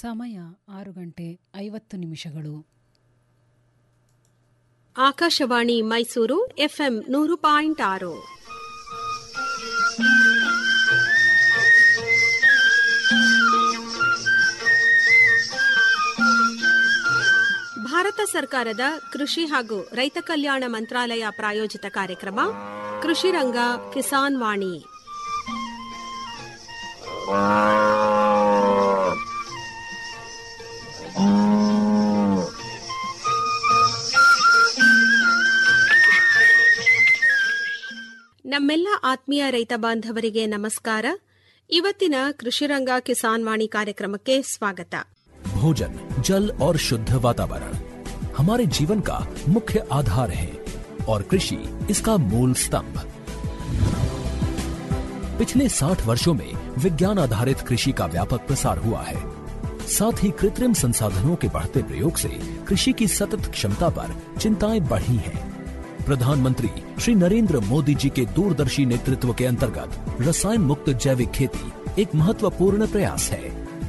ಸಮಯ ಆರು ಗಂಟೆ ಐವತ್ತು ನಿಮಿಷಗಳು ಆಕಾಶವಾಣಿ ಮೈಸೂರು ಎಫ್ಎಂ ನೂರು ಪಾಯಿಂಟ್ ಆರು ಭಾರತ ಸರ್ಕಾರದ ಕೃಷಿ ಹಾಗೂ ರೈತ ಕಲ್ಯಾಣ ಮಂತ್ರಾಲಯ ಪ್ರಾಯೋಜಿತ ಕಾರ್ಯಕ್ರಮ ಕೃಷಿ ರಂಗ ಕಿಸಾನ್ ವಾಣಿ ನಮ್ಮೆಲ್ಲ ಆತ್ಮೀಯ ರೈತ ಬಾಂಧವರಿಗೆ ನಮಸ್ಕಾರ ಇವತ್ತಿನ ಕೃಷಿರಂಗ ಕಿಸಾನ್ ವಾಣಿ ಕಾರ್ಯಕ್ರಮಕ್ಕೆ ಸ್ವಾಗತ भोजन जल और शुद्ध वातावरण हमारे जीवन का मुख्य आधार है और कृषि इसका मूल स्तंभ पिछले 60 वर्षों में विज्ञान आधारित कृषि का व्यापक प्रसार हुआ है साथ ही कृत्रिम संसाधनों के बढ़ते प्रयोग से कृषि की सतत क्षमता पर चिंताएं बढ़ी हैं प्रधानमंत्री श्री नरेंद्र मोदी जी के दूरदर्शी नेतृत्व के अंतर्गत रसायन मुक्त जैविक खेती एक महत्वपूर्ण प्रयास है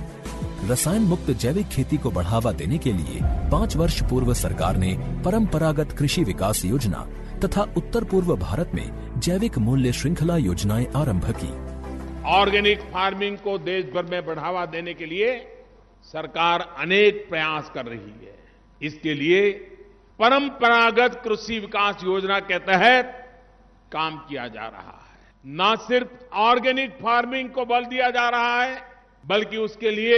रसायन मुक्त जैविक खेती को बढ़ावा देने के लिए पाँच वर्ष पूर्व सरकार ने परंपरागत कृषि विकास योजना तथा उत्तर पूर्व भारत में जैविक मूल्य श्रृंखला योजनाएं आरंभ की ऑर्गेनिक फार्मिंग को देश भर में बढ़ावा देने के लिए सरकार अनेक प्रयास कर रही है इसके लिए परंपरागत कृषि विकास योजना के तहत काम किया जा रहा है न सिर्फ ऑर्गेनिक फार्मिंग को बल दिया जा रहा है बल्कि उसके लिए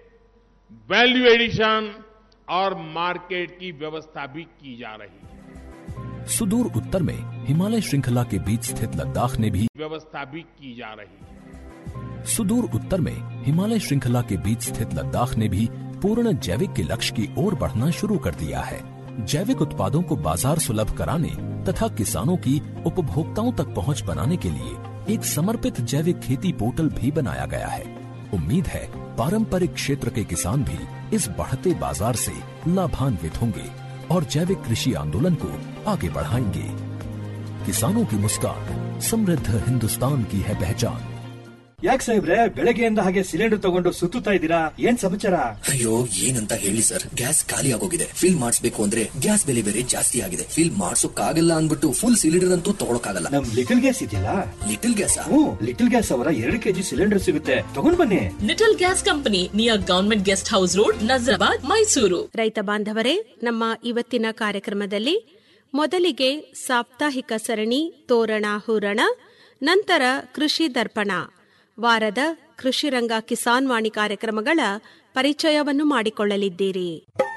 वैल्यू एडिशन और मार्केट की व्यवस्था भी की जा रही है सुदूर उत्तर में हिमालय श्रृंखला के बीच स्थित लद्दाख ने भी व्यवस्था भी की जा रही है सुदूर उत्तर में हिमालय श्रृंखला के बीच स्थित लद्दाख ने भी पूर्ण जैविक के लक्ष्य की ओर बढ़ना शुरू कर दिया है जैविक उत्पादों को बाजार सुलभ कराने तथा किसानों की उपभोक्ताओं तक पहुंच बनाने के लिए एक समर्पित जैविक खेती पोर्टल भी बनाया गया है उम्मीद है पारंपरिक क्षेत्र के किसान भी इस बढ़ते बाजार से लाभान्वित होंगे और जैविक कृषि आंदोलन को आगे बढ़ाएंगे किसानों की मुस्कान समृद्ध हिंदुस्तान की है पहचान ಯಾಕೆ ಸಾಹೇಬ್ರೆ ಬೆಳಗ್ಗೆಯಿಂದ ಹಾಗೆ ಸಿಲಿಂಡರ್ ತಗೊಂಡು ಸುತ್ತುತ್ತಾ ಇದ್ದೀರಾ ಏನ್ ಸಮಾಚಾರ ಅಯ್ಯೋ ಏನಂತ ಹೇಳಿ ಸರ್ ಗ್ಯಾಸ್ ಖಾಲಿ ಆಗೋಗಿದೆ ಫಿಲ್ ಮಾಡಿಸ್ಬೇಕು ಅಂದ್ರೆ ಗ್ಯಾಸ್ ಬೆಲೆ ಬೇರೆ ಜಾಸ್ತಿ ಆಗಿದೆ ಫಿಲ್ ಮಾಡ್ಸೋಕ್ಕಾಗಲ್ಲ ಅನ್ಬಿಟ್ಟು ಫುಲ್ ಸಿಲಿಂಡರ್ ಅಂತೂ ತಗೊಳಕಾಗಲ್ಲ ನಮ್ ಲಿಟಲ್ ಗ್ಯಾಸ್ ಇದೆಯಲ್ಲ ಲಿಟಲ್ ಗ್ಯಾಸ್ ಹ್ಮ್ ಲಿಟಲ್ ಗ್ಯಾಸ್ ಅವರ ಎರಡು ಕೆಜಿ ಸಿಲಿಂಡರ್ ಸಿಗುತ್ತೆ ತಗೊಂಡ್ ಬನ್ನಿ little gas company near government guest house road Nazarabad Mysuru ರೈತ ಬಾಂಧವರೇ ನಮ್ಮ ಇವತ್ತಿನ ಕಾರ್ಯಕ್ರಮದಲ್ಲಿ ಮೊದಲಿಗೆ ಸಾಪ್ತಾಹಿಕ ಸರಣಿ ತೋರಣ ಹೂರಣ ನಂತರ ಕೃಷಿ ದರ್ಪಣ ವಾರದ ಕೃಷಿರಂಗ ಕಿಸಾನ್ ವಾಣಿ ಕಾರ್ಯಕ್ರಮಗಳ ಪರಿಚಯವನ್ನು ಮಾಡಿಕೊಳ್ಳಲಿದ್ದೀರಿ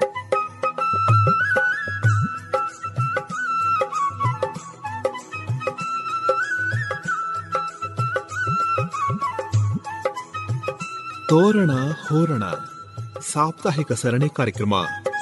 ತೋರಣ ಹೋರಣ ಸಾಪ್ತಾಹಿಕ ಸರಣಿ ಕಾರ್ಯಕ್ರಮ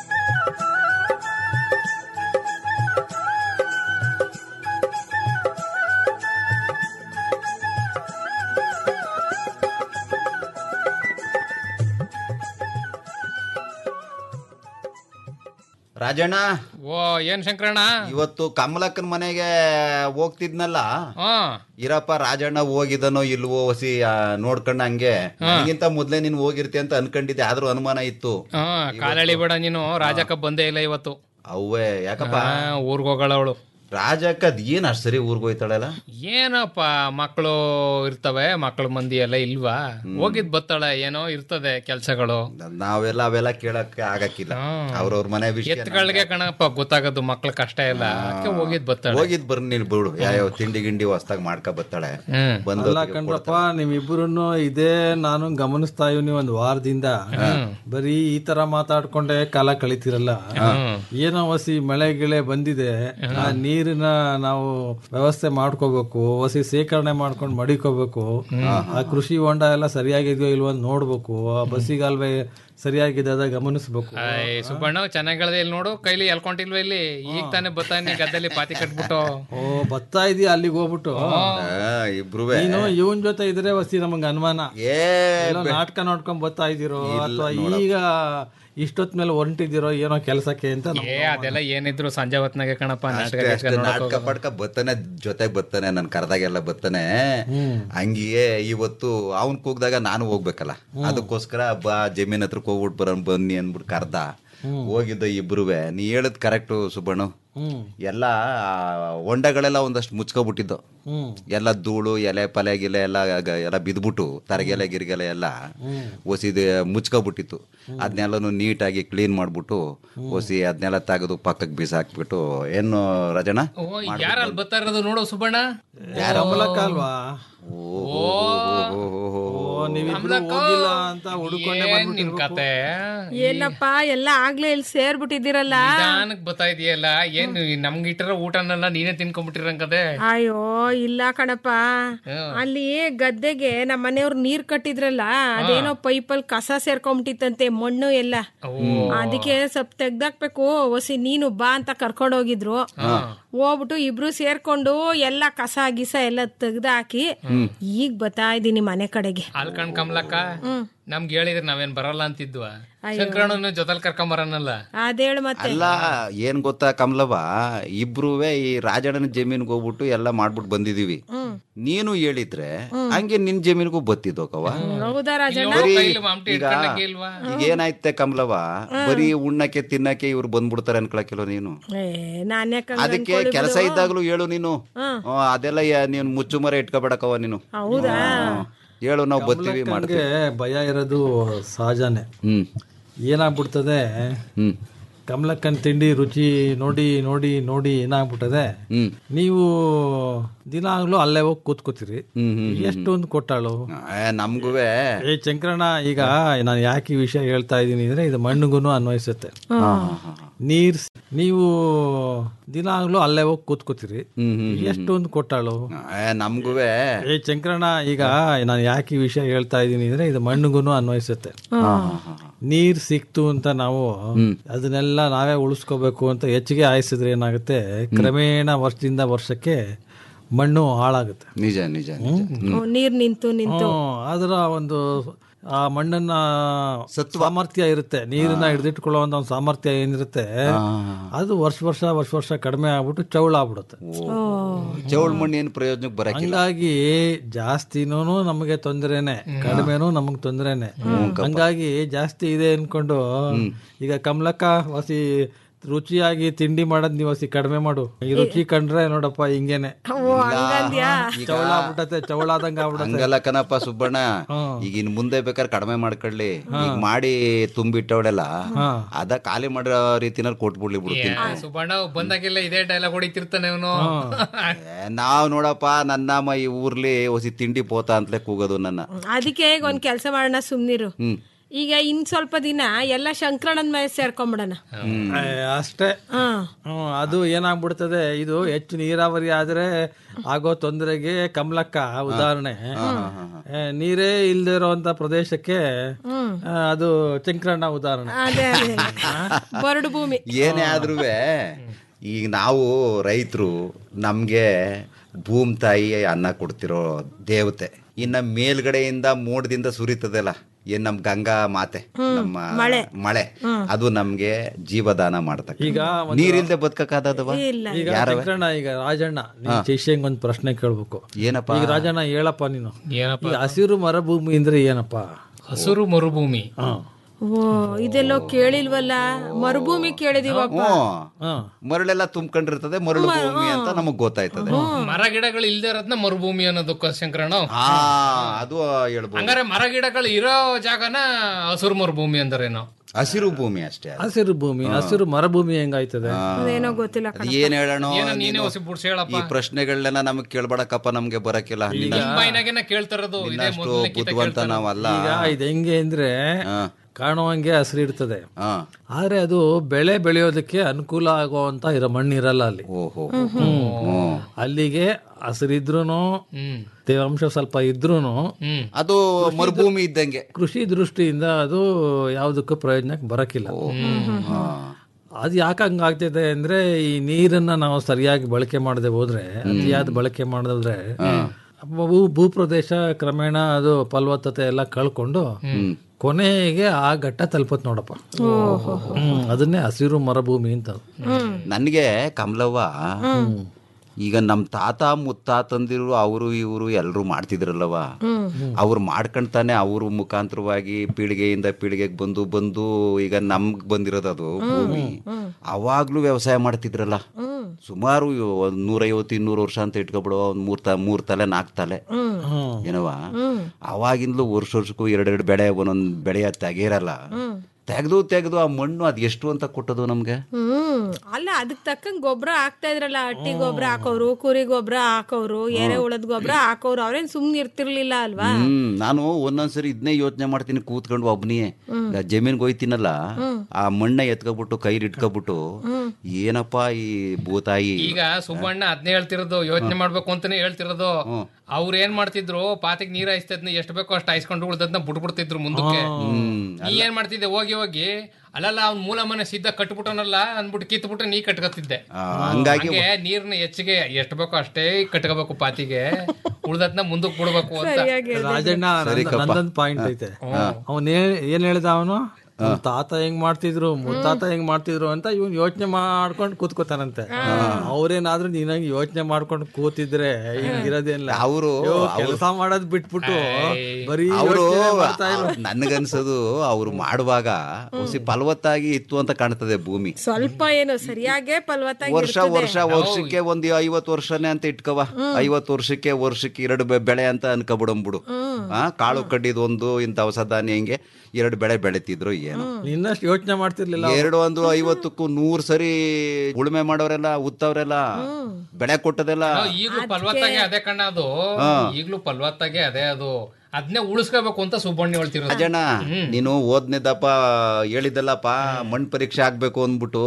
ರಾಜಣ್ಣ ಓ ಏನ್ ಶಂಕರಣ್ಣ ಇವತ್ತು ಕಮಲಕ್ಕನ ಮನೆಗೆ ಹೋಗ್ತಿದ್ನಲ್ಲ ಹಾ ಇರಪ್ಪ ರಾಜಣ್ಣ ಹೋಗಿದನೋ ಇಲ್ವೋ ಹೊಸಿ ನೋಡ್ಕೊಂಡ ಹಂಗೆ ನನಗಿಂತ ಮೊದ್ಲೇ ನೀನ್ ಹೋಗಿರ್ತಿ ಅಂತ ಅನ್ಕೊಂಡಿದ್ದೆ ಆದ್ರೂ ಅನುಮಾನ ಇತ್ತು ಹಾ ಕಾಲಳಿ ಬೇಡ ನೀನು ರಾಜಕ್ಕ ಬಂದೇ ಇಲ್ಲ ಇವತ್ತು ಅವ್ವೇ ಯಾಕಪ್ಪ ಊರ್ಗ್ ಹೋಗಳ ಅವಳು ರಾಜಕ್ಕ ಅದ್ ಏನ್ ಅಷ್ಟ್ ಸರಿ ಊರ್ಗ್ ಹೋಯ್ತಾಳಲ್ಲ ಏನಪ್ಪ ಮಕ್ಕಳು ಇರ್ತವೆ ಮಕ್ಕಳು ಮಂದಿ ಎಲ್ಲ ಇಲ್ವಾ ಹೋಗಿದ್ ಬತ್ತಾಳೆ ಏನೋ ಇರ್ತದೆ ಕೆಲ್ಸಗಳು ನಾವೆಲ್ಲ ಅವೆಲ್ಲ ಕೇಳಕ್ಕೆ ಆಗಕ್ಕಿಲ್ಲ ಅವ್ರವ್ರ ಮನೆ ವಿಷಯ ಎತ್ತುಗಳಿಗೆ ಕಣಪ್ಪ ಗೊತ್ತಾಗದು ಮಕ್ಳ ಕಷ್ಟ ಇಲ್ಲ ಅದಕ್ಕೆ ಹೋಗಿದ್ ಬತ್ತಾಳೆ ಹೋಗಿದ್ ಬರ್ ನೀನ್ ಬಿಡು ಯಾವ ತಿಂಡಿ ಗಿಂಡಿ ಹೊಸ್ದಾಗ್ ಮಾಡ್ಕೊ ಬತ್ತಾಳೆ ಹ್ಮ್ ಬಂದು ಅಲ್ಲ ಕಣ್ರಪ್ಪ ನಿಮ್ಮಿಬ್ಬರನ್ನು ಇದೇ ನಾನು ಗಮನಿಸ್ತಾ ಇವನಿ ಒಂದ್ ವಾರದಿಂದ ಬರೀ ಈ ತರ ಮಾತಾಡ್ಕೊಂಡೆ ಕಾಲ ಕಳಿತಿರಲ್ಲ ಏನೋ ಹೊಸಿ ಮಳೆ ಗಿಳೆ ಬಂದಿದೆ ಆ ನೀರಿನ ನಾವು ವ್ಯವಸ್ಥೆ ಮಾಡ್ಕೋಬೇಕು ಹೊಸಿ ಸೇಕರಣೆ ಮಾಡ್ಕೊಂಡು ಮಡಿಕೋಬೇಕು ಆ ಕೃಷಿ ಹೊಂಡ ಎಲ್ಲ ಸರಿಯಾಗಿದೆಯೋ ಇಲ್ವೋ ಅಂತ ನೋಡ್ಬೇಕು ಆ ಬಸ್ಸಿಗಾಲ್ವೆ ಸರಿಯಾಗಿದೆ ಅದ ಗಮನಿಸ್ಬೇಕು ಆಯ್ ಸುಬ್ಬಣ್ಣ ಚೆನ್ನಾಗ್ ಹೇಳ್ದೆ ಇಲ್ಲಿ ನೋಡು ಕೈಲಿ ಎಲ್ಕೊಂಡಿಲ್ವ ಇಲ್ಲಿ ಈಗ ತಾನೇ ಬತ್ತಾನೆ ಗದ್ದೆಲಿ ಪಾತಿ ಕಟ್ಬಿಟ್ಟು ಓ ಬರ್ತಾ ಇದೀಯ ಅಲ್ಲಿಗೆ ಹೋಗ್ಬಿಟ್ಟು ಇಬ್ರುವೆ ನೀನು ಇವನ್ ಜೊತೆ ಇದ್ರೆ ವಸಿ ನಮಗ್ ಅನುಮಾನ ಏ ಎಲ್ಲೋ ನಾಟಕ ನೋಡ್ಕೊಂಡ್ ಬರ್ತಾ ಇದೀರೋ ಅಥವಾ ಈಗ ಇಷ್ಟೊತ್ ಮೇಲೆ ಹೊಂಟಿದಿರೋ ಏನೋ ಕೆಲಸಕ್ಕೆ ಅಂತ ನಮ್ಮ ಏ ಅದೆಲ್ಲ ಏನಿದ್ರು ಸಂಜೆ ಹೊತ್ನಾಗೆ ಕಣಪ್ಪ ನಾಟಕ ಅಷ್ಟೇ ಗೀಟಕ ಅಷ್ಟೇ ನೋಡಕ್ ನಾಟಕ ಹೋಗೋದು. ಪಡ್ಕ ಬತ್ತಾನೆ ಜೊತೆಗ್ ಬತ್ತಾನೆ ನನ್ ಕರೆದಾಗೆಲ್ಲ ಬತ್ತಾನೆ ಹಂಗಿಯೇ ಇವತ್ತು ಅವನ್ ಕೂಗ್ದಾಗ ನಾನು ಹೋಗ್ಬೇಕಲ್ಲ ಅದಕ್ಕೋಸ್ಕರ ಬಾ ಜಮೀನ್ ಹತ್ರಕ್ ಹೋಗ್ಬಿಟ್ಟು ಬರೋಣ ಬನ್ನಿ ಅಂದ್ಬಿಟ್ಟು ಕರ್ದ ಹೋಗಿದ್ದ ಇಬ್ರುವೆ ನೀ ಹೇಳದ್ ಕರೆಕ್ಟು ಸುಬ್ಬಣ್ಣು ಹ್ಮ್ ಎಲ್ಲ ಆ, ಹೊಂಡಗಳೆಲ್ಲ ಒಂದಷ್ಟು ಮುಚ್ಕೊಬಿಟ್ಟಿದ್ದು ಹ್ಮ್ ಎಲ್ಲ ಧೂಳು ಎಲೆ ಪಲೆ ಗಿಲೆ ಎಲ್ಲ ಗ- ಎಲ್ಲ ಬಿದ್ಬಿಟ್ಟು ತರಗೆಲೆ ಗಿರ್ಗೆಲೆ ಎಲ್ಲ ಒಸಿದು ಮುಚ್ಕೊಬಿಟ್ಟಿತ್ತು ಅದನ್ನೆಲ್ಲನು ನೀಟಾಗಿ ಕ್ಲೀನ್ ಮಾಡ್ಬಿಟ್ಟು ಒಸಿ ಅದನ್ನೆಲ್ಲ ತೆಗೆದು ಪಕ್ಕಕ್ಕೆ ಬೀಸಾಕ್ಬಿಟ್ಟು ಏನು ರಜಣ ಓ ಯಾರ ಅಲ್ಲಿ ಬರ್ತಾ ಇರೋದು ನೋಡು ಸುಬ್ಬಣ್ಣ ಕಮಲಕ್ಕ ಅಲ್ವಾ ಓ ನೀವಿಬ್ರು ಹೋಗಿಲ್ಲ ಅಂತ ಹುಡುಕೊಂಡೆ ಏನ್ ನಿನ್ ಕತೆ ಏನಪ್ಪ ಎಲ್ಲ ಆಗ್ಲೇ ಇಲ್ಲಿ ಸೇರ್ಬಿಟ್ಟಿದ್ದೀರಲ್ಲ ನಿಧಾನಕ್ ಬರ್ತಾ ಇದೆಯಲ್ಲ ಏನ್ ನಮ್ಗೆ ಇಟ್ಟಿರೋ ಊಟನೆಲ್ಲ ನೀನೇ ತಿನ್ಕೊಂಡ್ಬಿಟ್ಟಿರಂಕದೆ ಅಯ್ಯೋ ಇಲ್ಲ ಕಣಪ್ಪ ಅಲ್ಲಿ ಗದ್ದೆಗೆ ನಮ್ಮ ಮನೆಯವ್ರು ನೀರ್ ಕಟ್ಟಿದ್ರಲ್ಲ ಅದೇನೋ ಪೈಪಲ್ ಕಸ ಸೇರ್ಕೊಂಬಿಟ್ಟಿತ್ತಂತೆ ಮಣ್ಣು ಎಲ್ಲ ಅದಕ್ಕೆ ಸ್ವಲ್ಪ ತೆಗ್ದಾಕ್ಬೇಕು ಹೊಸಿ ನೀನು ಬಾ ಅಂತ ಕರ್ಕೊಂಡು ಹೋಗಿದ್ರು ಹೋಗ್ಬಿಟ್ಟು ಇಬ್ರು ಸೇರ್ಕೊಂಡು ಎಲ್ಲ ಕಸ ಗಿಸ ಎಲ್ಲ ತೆಗ್ದಾಕಿ ಈಗ ಬರ್ತಾ ಇದೀನಿ ಮನೆ ಕಡೆಗೆ ಅಲ್ಕಣ್ ಕಮಲಕ್ಕ ನಮ್ಗೆ ಹೇಳಿದ್ರೆ ನಾವೇನ್ ಬರಲ್ಲ ಅಂತಿದ್ವ ಶಂಕರಣ್ಣನ ಜೊತೆಲ್ ಕರ್ಕೊಂಬರನಲ್ಲ ಅದೇಳು ಮತ್ತೆ ಅಲ್ಲ ಏನ್ ಗೊತ್ತಾ ಕಮಲವ ಇಬ್ರುವೆ ಈ ರಾಜಣ್ಣನ ಜಮೀನ್ಗೆ ಹೋಗ್ಬಿಟ್ಟು ಎಲ್ಲ ಮಾಡ್ಬಿಟ್ಟು ಬಂದಿದೀವಿ ನೀನು ಹೇಳಿದ್ರೆ ಹಂಗೆ ನಿನ್ ಜಮೀನ್ಗೂ ಬತ್ತಿದ್ದು ಕವ ಹೌದಾ ರಾಜಣ್ಣ ಬರೀ ಕೈಲಿ ಮಾಮ್ಟಿ ಈಗ ಇಟ್ಕೊಂಡಂಗೆ ಇಲ್ವಾ? ಈಗ ಏನಾಯ್ತೆ ಕಮಲವ ಬರೀ ಉಣ್ಣಕ್ಕೆ ತಿನ್ನಕ್ಕೆ ಇವ್ರು ಬಂದ್ಬಿಡ್ತಾರೆ ಅನ್ಕೊಳಕಿಲ್ಲ ನೀನು ಏ ನಾನೇ ಅದಕ್ಕೆ ಕೆಲಸ ಇದ್ದಾಗ್ಲೂ ಹೇಳು ನೀನು ಹ್ಮ್, ಅದೆಲ್ಲ ಯಾ- ನೀನು ಮುಚ್ಚುಮರೆ ಇಟ್ಕೋಬೇಡಕವ ನೀನು ಹೌದಾ ಹ್ಮ್. ಹೇಳು ನಾವು ಬರ್ತೀವಿ ಮಾಡ್ತೀವಿ ನಮ್ಗೆ ಭಯ ಇರೋದು ಸಹಜನೇ ಹ್ಮ್ ಏನಾಗ್ಬಿಡ್ತದೆ ಹ್ಮ್ ಕಮಲಕ್ಕನ್ ತಿಂಡಿ ರುಚಿ ನೋಡಿ ನೋಡಿ ನೋಡಿ ಏನಾಗ್ಬಿಟ್ಟದೆ ಹ್ಮ್ ನೀವು ದಿನಾಗ್ಲೂ ಅಲ್ಲೇ ಹೋಗಿ ಕೂತ್ಕೋತೀರಿ ಹ್ಮ್ ಹ್ಮ್ ಎಷ್ಟೊಂದು ಕೊಟ್ಟಾಳು ಏ, ನಮ್ಗುವೆ ಏ ಶಂಕರಣ್ಣ ಈಗ ನಾನು ಯಾಕೆ ಈ ವಿಷಯ ಹೇಳ್ತಾ ಇದ್ದೀನಿ ಅಂದ್ರೆ ಇದು ಮಣ್ಣಿಗೂ ಅನ್ವಯಿಸುತ್ತೆ ನೀರ್ ಸ್- ನೀವು ದಿನಾಗ್ಲೂ ಅಲ್ಲೇ ಹೋಗಿ ಕೂತ್ಕೋತೀರಿ ಹ್ಮ್ ಹ್ಮ್ ಎಷ್ಟೊಂದು ಕೊಟ್ಟಾಳು ಏ, ನಮ್ಗುವೆ ಏ ಶಂಕರಣ್ಣ ಈಗ ನಾನು ಯಾಕೆ ಈ ವಿಷಯ ಹೇಳ್ತಾ ಇದ್ದೀನಿ ಅಂದ್ರೆ ಇದು ಮಣ್ಣಿಗೂ ಅನ್ವಯಿಸುತ್ತೆ ನೀರ್ ಸಿಕ್ತು ಅಂತ ನಾವು ಅದನ್ನೆಲ್ಲ ನಾವೇ ಉಳಿಸ್ಕೋಬೇಕು ಅಂತ ಹೆಚ್ಚಿಗೆ ಆಯಿಸಿದ್ರೆ ಏನಾಗುತ್ತೆ ಕ್ರಮೇಣ ವರ್ಷದಿಂದ ವರ್ಷಕ್ಕೆ ಮಣ್ಣು ಹಾಳಾಗುತ್ತೆ ನಿಜ ನಿಜ ನಿಜ ಹ್ಮ್, ನೀರ್ ನಿಂತು ನಿಂತು ಹ್ಮ್, ಅದರ ಒಂದು ಆ ಮಣ್ಣನ್ನ ಸಾಮರ್ಥ್ಯ ಇರುತ್ತೆ ನೀರನ್ನ ಹಿಡಿದಿಟ್ಕೊಳ್ಳುವಂತ ಒಂದು ಸಾಮರ್ಥ್ಯ ಏನಿರುತ್ತೆ ಅದು ವರ್ಷ ವರ್ಷ ವರ್ಷ ವರ್ಷ ಕಡಿಮೆ ಆಗ್ಬಿಟ್ಟು ಚೌಳ ಆಗ್ಬಿಡುತ್ತೆ ಚೌಳ್ ಮಣ್ಣು ಏನು ಪ್ರಯೋಜನಕ್ಕೆ ಬರಕಿಲ್ಲ ಹಂಗಾಗಿ ಜಾಸ್ತಿನೂ ನಮಗೆ ತೊಂದರೆನೆ ಕಡಿಮೆನೂ ನಮಗೆ ತೊಂದರೆನೆ ಹಂಗಾಗಿ ಜಾಸ್ತಿ ಇದೆ ಅನ್ಕೊಂಡು ಈಗ ಕಮಲಕ್ಕ ವಸಿ ರುಚಿಯಾಗಿ ತಿಂಡಿ ಮಾಡೋದ್ ನೀವು ವಸಿ ಕಡಿಮೆ ಮಾಡು ಈ ರುಚಿ ಕಂಡ್ರೆ ನೋಡಪ್ಪ ಹಿಂಗೇನೆ ಚೌಳ ಆಗ್ಬಿಟ್ಟತೆ ಚೌಳ ಆದಂಗ ಆಗ್ಬಿಡತ್ತೆ ಹಂಗಲ್ಲ ಕಣಪ್ಪ ಸುಬ್ಬಣ್ಣ ಈಗ ಇನ್ ಮುಂದೆ ಬೇಕಾದ್ರೆ ಕಡಿಮೆ ಮಾಡ್ಕೊಳ್ಳಿ ಈಗ ಮಾಡಿ ತುಂಬಿಟ್ಟವಳೆಲ್ಲ ಅದ ಖಾಲಿ ಮಾಡೋ ರೀತಿನಲ್ಲಿ ಕೊಟ್ಬಿಡ್ಲಿ ಬಿಡ್ತೀನಿ ಸುಬ್ಬಣ್ಣ ಬಂದಾಗೆಲ್ಲ ಇದೇ ಡೈಲಾಗ್ ಹೊಡಿತಿರ್ತಾನೆ ಅವನು ನಾವ್ ನೋಡಪ್ಪ ನನ್ನ ಈ ಊರ್ಲಿ ಹೊಸಿ ತಿಂಡಿ ಪೋತ ಅಂತಲೇ ಕೂಗೋದು ನನ್ನ ಅದಕ್ಕೆ ಈಗ ಒಂದ್ ಕೆಲ್ಸ ಮಾಡೋಣ ಸುಮ್ನಿರು ಹ್ಮ್ ಈಗ ಇನ್ ಸ್ವಲ್ಪ ದಿನ ಎಲ್ಲ ಶಂಕರಣ್ಣನ ಮೇಲೆ ಸೇರ್ಕೊಂಬಿಡಣ ಏ, ಅಷ್ಟೇ ಹ್ಮ್, ಅದು ಏನಾಗ್ಬಿಡ್ತದೆ ಇದು ಹೆಚ್ಚು ನೀರಾವರಿ ಆದ್ರೆ ಆಗೋ ತೊಂದರೆಗೆ ಕಮಲಕ್ಕ ಉದಾಹರಣೆ ಏ, ನೀರೇ ಇಲ್ದೇ ಇರೋಂತ ಪ್ರದೇಶಕ್ಕೆ ಆ, ಅದು ಚಂಕ್ರಣ್ಣ ಉದಾಹರಣೆ ಅದೇ ಅದೇ ಬರಡು ಭೂಮಿ ಏನೇ ಆದ್ರೂವೆ ಈಗ ನಾವು ರೈತರು ನಮ್ಗೆ ಭೂಮಿ ತಾಯಿ ಅನ್ನ ಕೊಡ್ತಿರೋ ದೇವತೆ ಇನ್ನ ಮೇಲ್ಗಡೆಯಿಂದ ಮೋಡದಿಂದ ಸುರಿತದಲ್ಲ ಏನ್ ನಮ್ ಗಂಗಾ ಮಾತೆ ನಮ್ಮ ಮಳೆ ಅದು ನಮ್ಗೆ ಜೀವದಾನ ಮಾಡ್ತಕ್ಕ ಈಗ ನೀರಿಲ್ದೆ ಬದುಕಕ್ಕಾದವ ಈಗ ಚಂಕ್ರಣ್ಣ ಈಗ ರಾಜಣ್ಣ ನೀನ್ ಶಿಷ್ಯಂಗ್ ಒಂದ್ ಪ್ರಶ್ನೆ ಕೇಳ್ಬೇಕು ಏನಪ್ಪ ಈಗ ರಾಜಣ್ಣ ಹೇಳಪ್ಪ ನೀನು ಏನಪ್ಪ ಈಗ ಹಸಿರು ಮರಭೂಮಿ ಅಂದ್ರೆ ಏನಪ್ಪ ಹಸುರು ಮರುಭೂಮಿ ಹ. ಓ ಇದೆಲ್ಲೋ ಕೇಳಿಲ್ವಲ್ಲ ಮರುಭೂಮಿ ಕೇಳಿದೀವಪ್ಪ ಹ್ಞೂ ಮರಳೆಲ್ಲ ತುಂಬ್ಕೊಂಡಿರ್ತದೆ ಮರಳು ಭೂಮಿ ಅಂತ ನಮಗ್ ಗೊತ್ತಾಯ್ತದೆ ಮರ ಗಿಡಗಳು ಇಲ್ದೇ ಇರೋದ್ನ ಮರುಭೂಮಿ ಅನ್ನೋದಕ್ಕ ಶಂಕರಣ್ಣ ಹಾ ಅದು ಹೇಳ್ಬೋದು ಹಂಗಾರೆ ಮರ ಗಿಡಗಳು ಇರೋ ಜಾಗನ ಹಸುರು ಮರುಭೂಮಿ ಅಂತಾರೇನೋ ಹಸಿರು ಭೂಮಿ ಅಷ್ಟೇ ಅದು. ಹಸಿರು ಭೂಮಿ ಹಸಿರು ಮರಭೂಮಿ ಹೆಂಗಾಯ್ತದೆ ಅದೇನೋ ಗೊತ್ತಿಲ್ಲ ಅದ್ ಏನ್ ಹೇಳೋಣ ಏನೋ ನೀನೇ ನೀನು ಹೊಸಿ ಬುಡ್ಸ್ ಹೇಳಪ್ಪ ಈ ಪ್ರಶ್ನೆಗಳನ್ನೆಲ್ಲ ನಮಗ್ ಕೇಳ್ಬೇಡಕ್ಕಪ್ಪ ನಮ್ಗೆ ಬರಕಿಲ್ಲ ನಿನ್ನ ನಿಮ್ ಬಾಯಿನಾಗೇನ ಕೇಳ್ತಾರದು ಇದೇ ನಿನ್ನಷ್ಟು ಮೊದಲನೇ ಗೀತ ಬುದ್ಧಿವಂತ ನಾವಲ್ಲ ಈಗ ಇದು ಹೆಂಗೆ ಅಂದ್ರೆ ಹಾ. ಕಾಣುವಂಗೆ ಹಸಿರು ಇರ್ತದೆ ಹಾ ಆದ್ರೆ ಅದು ಬೆಳೆ ಬೆಳೆಯೋದಕ್ಕೆ ಅನುಕೂಲ ಆಗುವಂತ ಇರೋ ಮಣ್ಣು ಇರಲ್ಲ ಅಲ್ಲಿ ಓಹೋ ಹ್ಮ್. ಅಲ್ಲಿಗೆ ಹಸಿರಿದ್ರೂನು ಹ್ಮ್ ತೇವಾಂಶ ಸ್ವಲ್ಪ ಇದ್ರೂನು ಹ್ಮ್ ಅದು ಮರುಭೂಮಿ ಇದ್ದಂಗೆ ಕೃಷಿ ದೃಷ್ಟಿಯಿಂದ ಅದು ಯಾವುದಕ್ಕೂ ಪ್ರಯೋಜನಕ್ಕೆ ಬರಕಿಲ್ಲ ಅದು ಯಾಕೆ ಹಂಗಾಗ್ತಿದೆ ಅಂದ್ರೆ ಈ ನೀರನ್ನ ನಾವು ಸರಿಯಾಗಿ ಬಳಕೆ ಮಾಡದೆ ಹೋದ್ರೆ ಅತಿಯಾದ ಬಳಕೆ ಮಾಡದೆ ಹೋದ್ರೆ ಭೂ- ಭೂಪ್ರದೇಶ ಕ್ರಮೇಣ ಅದು ಫಲವತ್ತತೆ ಎಲ್ಲ ಕಳ್ಕೊಂಡು ಕೊನೆಗೆ ಆ ಘಟ್ಟ ತಲುಪತ್ ನೋಡಪ್ಪ ಹ್ಮ್, ಅದನ್ನೇ ಹಸಿರು ಮರುಭೂಮಿ ಅಂತ ನನಗೆ ಕಮಲವ್ವ ಈಗ ನಮ್ಮ ತಾತ ಮುತ್ತಾತಂದಿರು ಅವರು ಇವರು ಎಲ್ಲರೂ ಮಾಡ್ತಿದ್ರಲ್ಲವ ಅವ್ರು ಮಾಡ್ಕೊಂತಾನೆ ಅವ್ರ ಮುಖಾಂತರವಾಗಿ ಪೀಳಿಗೆಯಿಂದ ಪೀಳಿಗೆಗೆ ಬಂದು ಬಂದು ಈಗ ನಮ್ಗ್ ಬಂದಿರೋದು ಅದು ಭೂಮಿ ಅವಾಗ್ಲೂ ವ್ಯವಸಾಯ ಮಾಡ್ತಿದ್ರಲ್ಲ ಸುಮಾರು ಒಂದ್ ನೂರೈವತ್ತು ಇನ್ನೂರು ವರ್ಷ ಅಂತ ಇಟ್ಕೊಬಿಡುವ ಒಂದ್ ಮೂರ್ ತ ಮೂರ್ ತಲೆ ನಾಲ್ಕು ತಲೆ ಏನವ ಅವಾಗಿಂದಲೂ ವರ್ಷ ವರ್ಷಕ್ಕೂ ಎರಡೆರಡು ಬೆಳೆ ಒಂದೊಂದು ಬೆಳೆಯ ತೆಗೀರಲ್ಲ ತೆಗೆದು ತೆಗೆದು ಆ ಮಣ್ಣು ಅದು ಎಷ್ಟು ಅಂತ ಕೊಟ್ಟದು ನಮ್ಗೆ ಹ್ಮ್ ಅಲ್ಲ ಅದಕ್ ತಕ್ಕಂಗ್ ಗೊಬ್ಬರ ಹಾಕ್ತಾ ಇದ್ರಲ್ಲ ಹಟ್ಟಿ ಗೊಬ್ಬರ ಹಾಕೋರು ಕುರಿ ಗೊಬ್ಬರ ಹಾಕೋರು ಎರೆಹುಳದ ಗೊಬ್ಬರ ಹಾಕೋರು ಅವ್ರೇನ್ ಸುಮ್ನೆ ಇರ್ತಿರ್ಲಿಲ್ಲ ಅಲ್ವಾ ಹ್ಮ್ ನಾನು ಒಂದೊಂದ್ಸರಿ ಇದನ್ನೇ ಯೋಚನೆ ಮಾಡ್ತೀನಿ ಕೂತ್ಕೊಂಡು ಒಬ್ನಿಯೇ ಈಗ ಜಮೀನ್ಗೆ ಹೋಯ್ತೀನಲ್ಲ ಆ ಮಣ್ಣ ಎತ್ಕೊಬಿಟ್ಟು ಕೈ ಇಟ್ಕೊಬಿಟ್ಟು ಏನಪ್ಪಾ ಈ ಭೂತಾಯಿ ಈಗ ಸುಬ್ಬಣ್ಣ ಅದ್ನೇ ಹೇಳ್ತಿರೋದು ಯೋಚನೆ ಮಾಡ್ಬೇಕು ಅಂತಾನೆ ಹೇಳ್ತಿರೋದು ಅವ್ರ ಏನ್ ಮಾಡ್ತಿದ್ರು ಪಾತಿಗೆ ನೀರ್ ಹಾಯಿಸ್ತಿದ್ನ ಎಷ್ಟು ಬೇಕೋ ಅಷ್ಟು ಹಾಯಿಸ್ಕೊಂಡು ಉಳ್ದದ್ನ ಬಿಟ್ಬಿಡ್ತಿದ್ರು ಮುಂದಕ್ಕೆ ನೀ ಏನ್ ಮಾಡ್ತಿದ್ದೆ ಹೋಗಿ ಹೋಗಿ ಅಲ್ಲಲ್ಲ ಅವ್ನ್ ಮೂಲ ಮನೆ ಸಿದ್ಧ ಕಟ್ಬಿಟ್ಟನಲ್ಲ ಅಂದ್ಬಿಟ್ಟು ಕಿತ್ಬಿಟ್ಟು ನೀ ಕಟ್ಕೊತಿದ್ದೆ ಆ, ಹಂಗಾಗಿ ಹಂಗೆ ನೀರ್ನ ಹೆಚ್ಚಿಗೆ ಎಷ್ಟು ಬೇಕೋ ಅಷ್ಟೇ ಕಟ್ಕೋಬೇಕು ಪಾತಿಗೆ ಉಳ್ದದ್ನ ಮುಂದಕ್ಕೆ ಬಿಡ್ಬೇಕು ಅಂತ ರಾಜಣ್ಣ ಸರಿ ಕಪ್ಪ. ನಂದೊಂದು ಪಾಯಿಂಟ್ ಐತೆ ಅವನ್ ಏನ್ ಹೇಳ್ದ ಅವನು ತಾತ ಹೆಂಗ್ ಮಾಡ್ತಿದ್ರು ಮುತ್ತಾತ ಹೆಂಗ್ ಮಾಡ್ತಿದ್ರು ಅಂತ ಇವ್ನ್ ಯೋಚನೆ ಮಾಡ್ಕೊಂಡು ಕೂತ್ಕೋತಾನಂತೆ ಅವ್ರೇನಾದ್ರೂ ನೀನಂಗ್ ಯೋಚನೆ ಮಾಡ್ಕೊಂಡು ಕೂತಿದ್ರೆ ಹಿಂಗಿರೋದೇನಿಲ್ಲ ಅವರು ಕೆಲಸ ಮಾಡೋದ್ ಬಿಟ್ಬಿಟ್ಟು ಬರೀ ಅವರು ಯೋಚ್ನೆ ಮಾಡ್ತಾ ಇರು. ನನ್ಗನ್ಸೋದು ಅವ್ರು ಮಾಡುವಾಗ ಹುಸಿ ಫಲವತ್ತಾಗಿ ಇತ್ತು ಅಂತ ಕಾಣ್ತದೆ ಭೂಮಿ ಸ್ವಲ್ಪ ಏನು ಸರಿಯಾಗೇ ಫಲವತ್ತಾಗಿ ವರ್ಷ ವರ್ಷ ವರ್ಷಕ್ಕೆ ಒಂದು ಐವತ್ತು ವರ್ಷನೇ ಅಂತ ಇಟ್ಕವ ಐವತ್ತು ವರ್ಷಕ್ಕೆ ವರ್ಷಕ್ಕೆ ಎರಡು ಬೆ- ಬೆಳೆ ಅಂತ ಅನ್ಕೊಬಿಡಂಬಿಡು ಆ ಕಾಳು ಕಡ್ಡಿದ್ ಒಂದು ಇಂಥ ಹೊಸ ಧಾನ್ಯ ಹಿಂಗೆ ಎರಡು ಬೆಳೆ ಬೆಳಿತಿದ್ರು ಏನು ನಿನ್ನಷ್ಟು ಯೋಚನೆ ಮಾಡ್ತಿರ್ಲಿಲ್ಲ ಎರಡು ಒಂದು ಐವತ್ತಕ್ಕೂ ನೂರ್ ಸರಿ ಉಳುಮೆ ಮಾಡೋರೆಲ್ಲ ಉತ್ತವ್ರೆಲ್ಲ ಬೆಳೆ ಕೊಟ್ಟದೆಲ್ಲ ಈಗ್ಲೂ ಫಲವತ್ತಾಗೆ ಅದೇ ಕಣ್ಣ ಅದು ಈಗ್ಲೂ ಫಲವತ್ತಾಗೆ ಅದೇ ಅದು ಅದನ್ನೇ ಉಳಿಸ್ಕೋಬೇಕು ಅಂತ ಸುಬ್ಬಣ್ಣ ಹೇಳ್ತಿರೋದು ಅಜಣ್ಣ ನೀನು ಓದ್ನೇದಪ್ಪ ಹೇಳಿದ್ದಲ್ಲಪ್ಪ ಮಣ್ಣು ಪರೀಕ್ಷೆ ಆಗ್ಬೇಕು ಅಂದ್ಬಿಟ್ಟು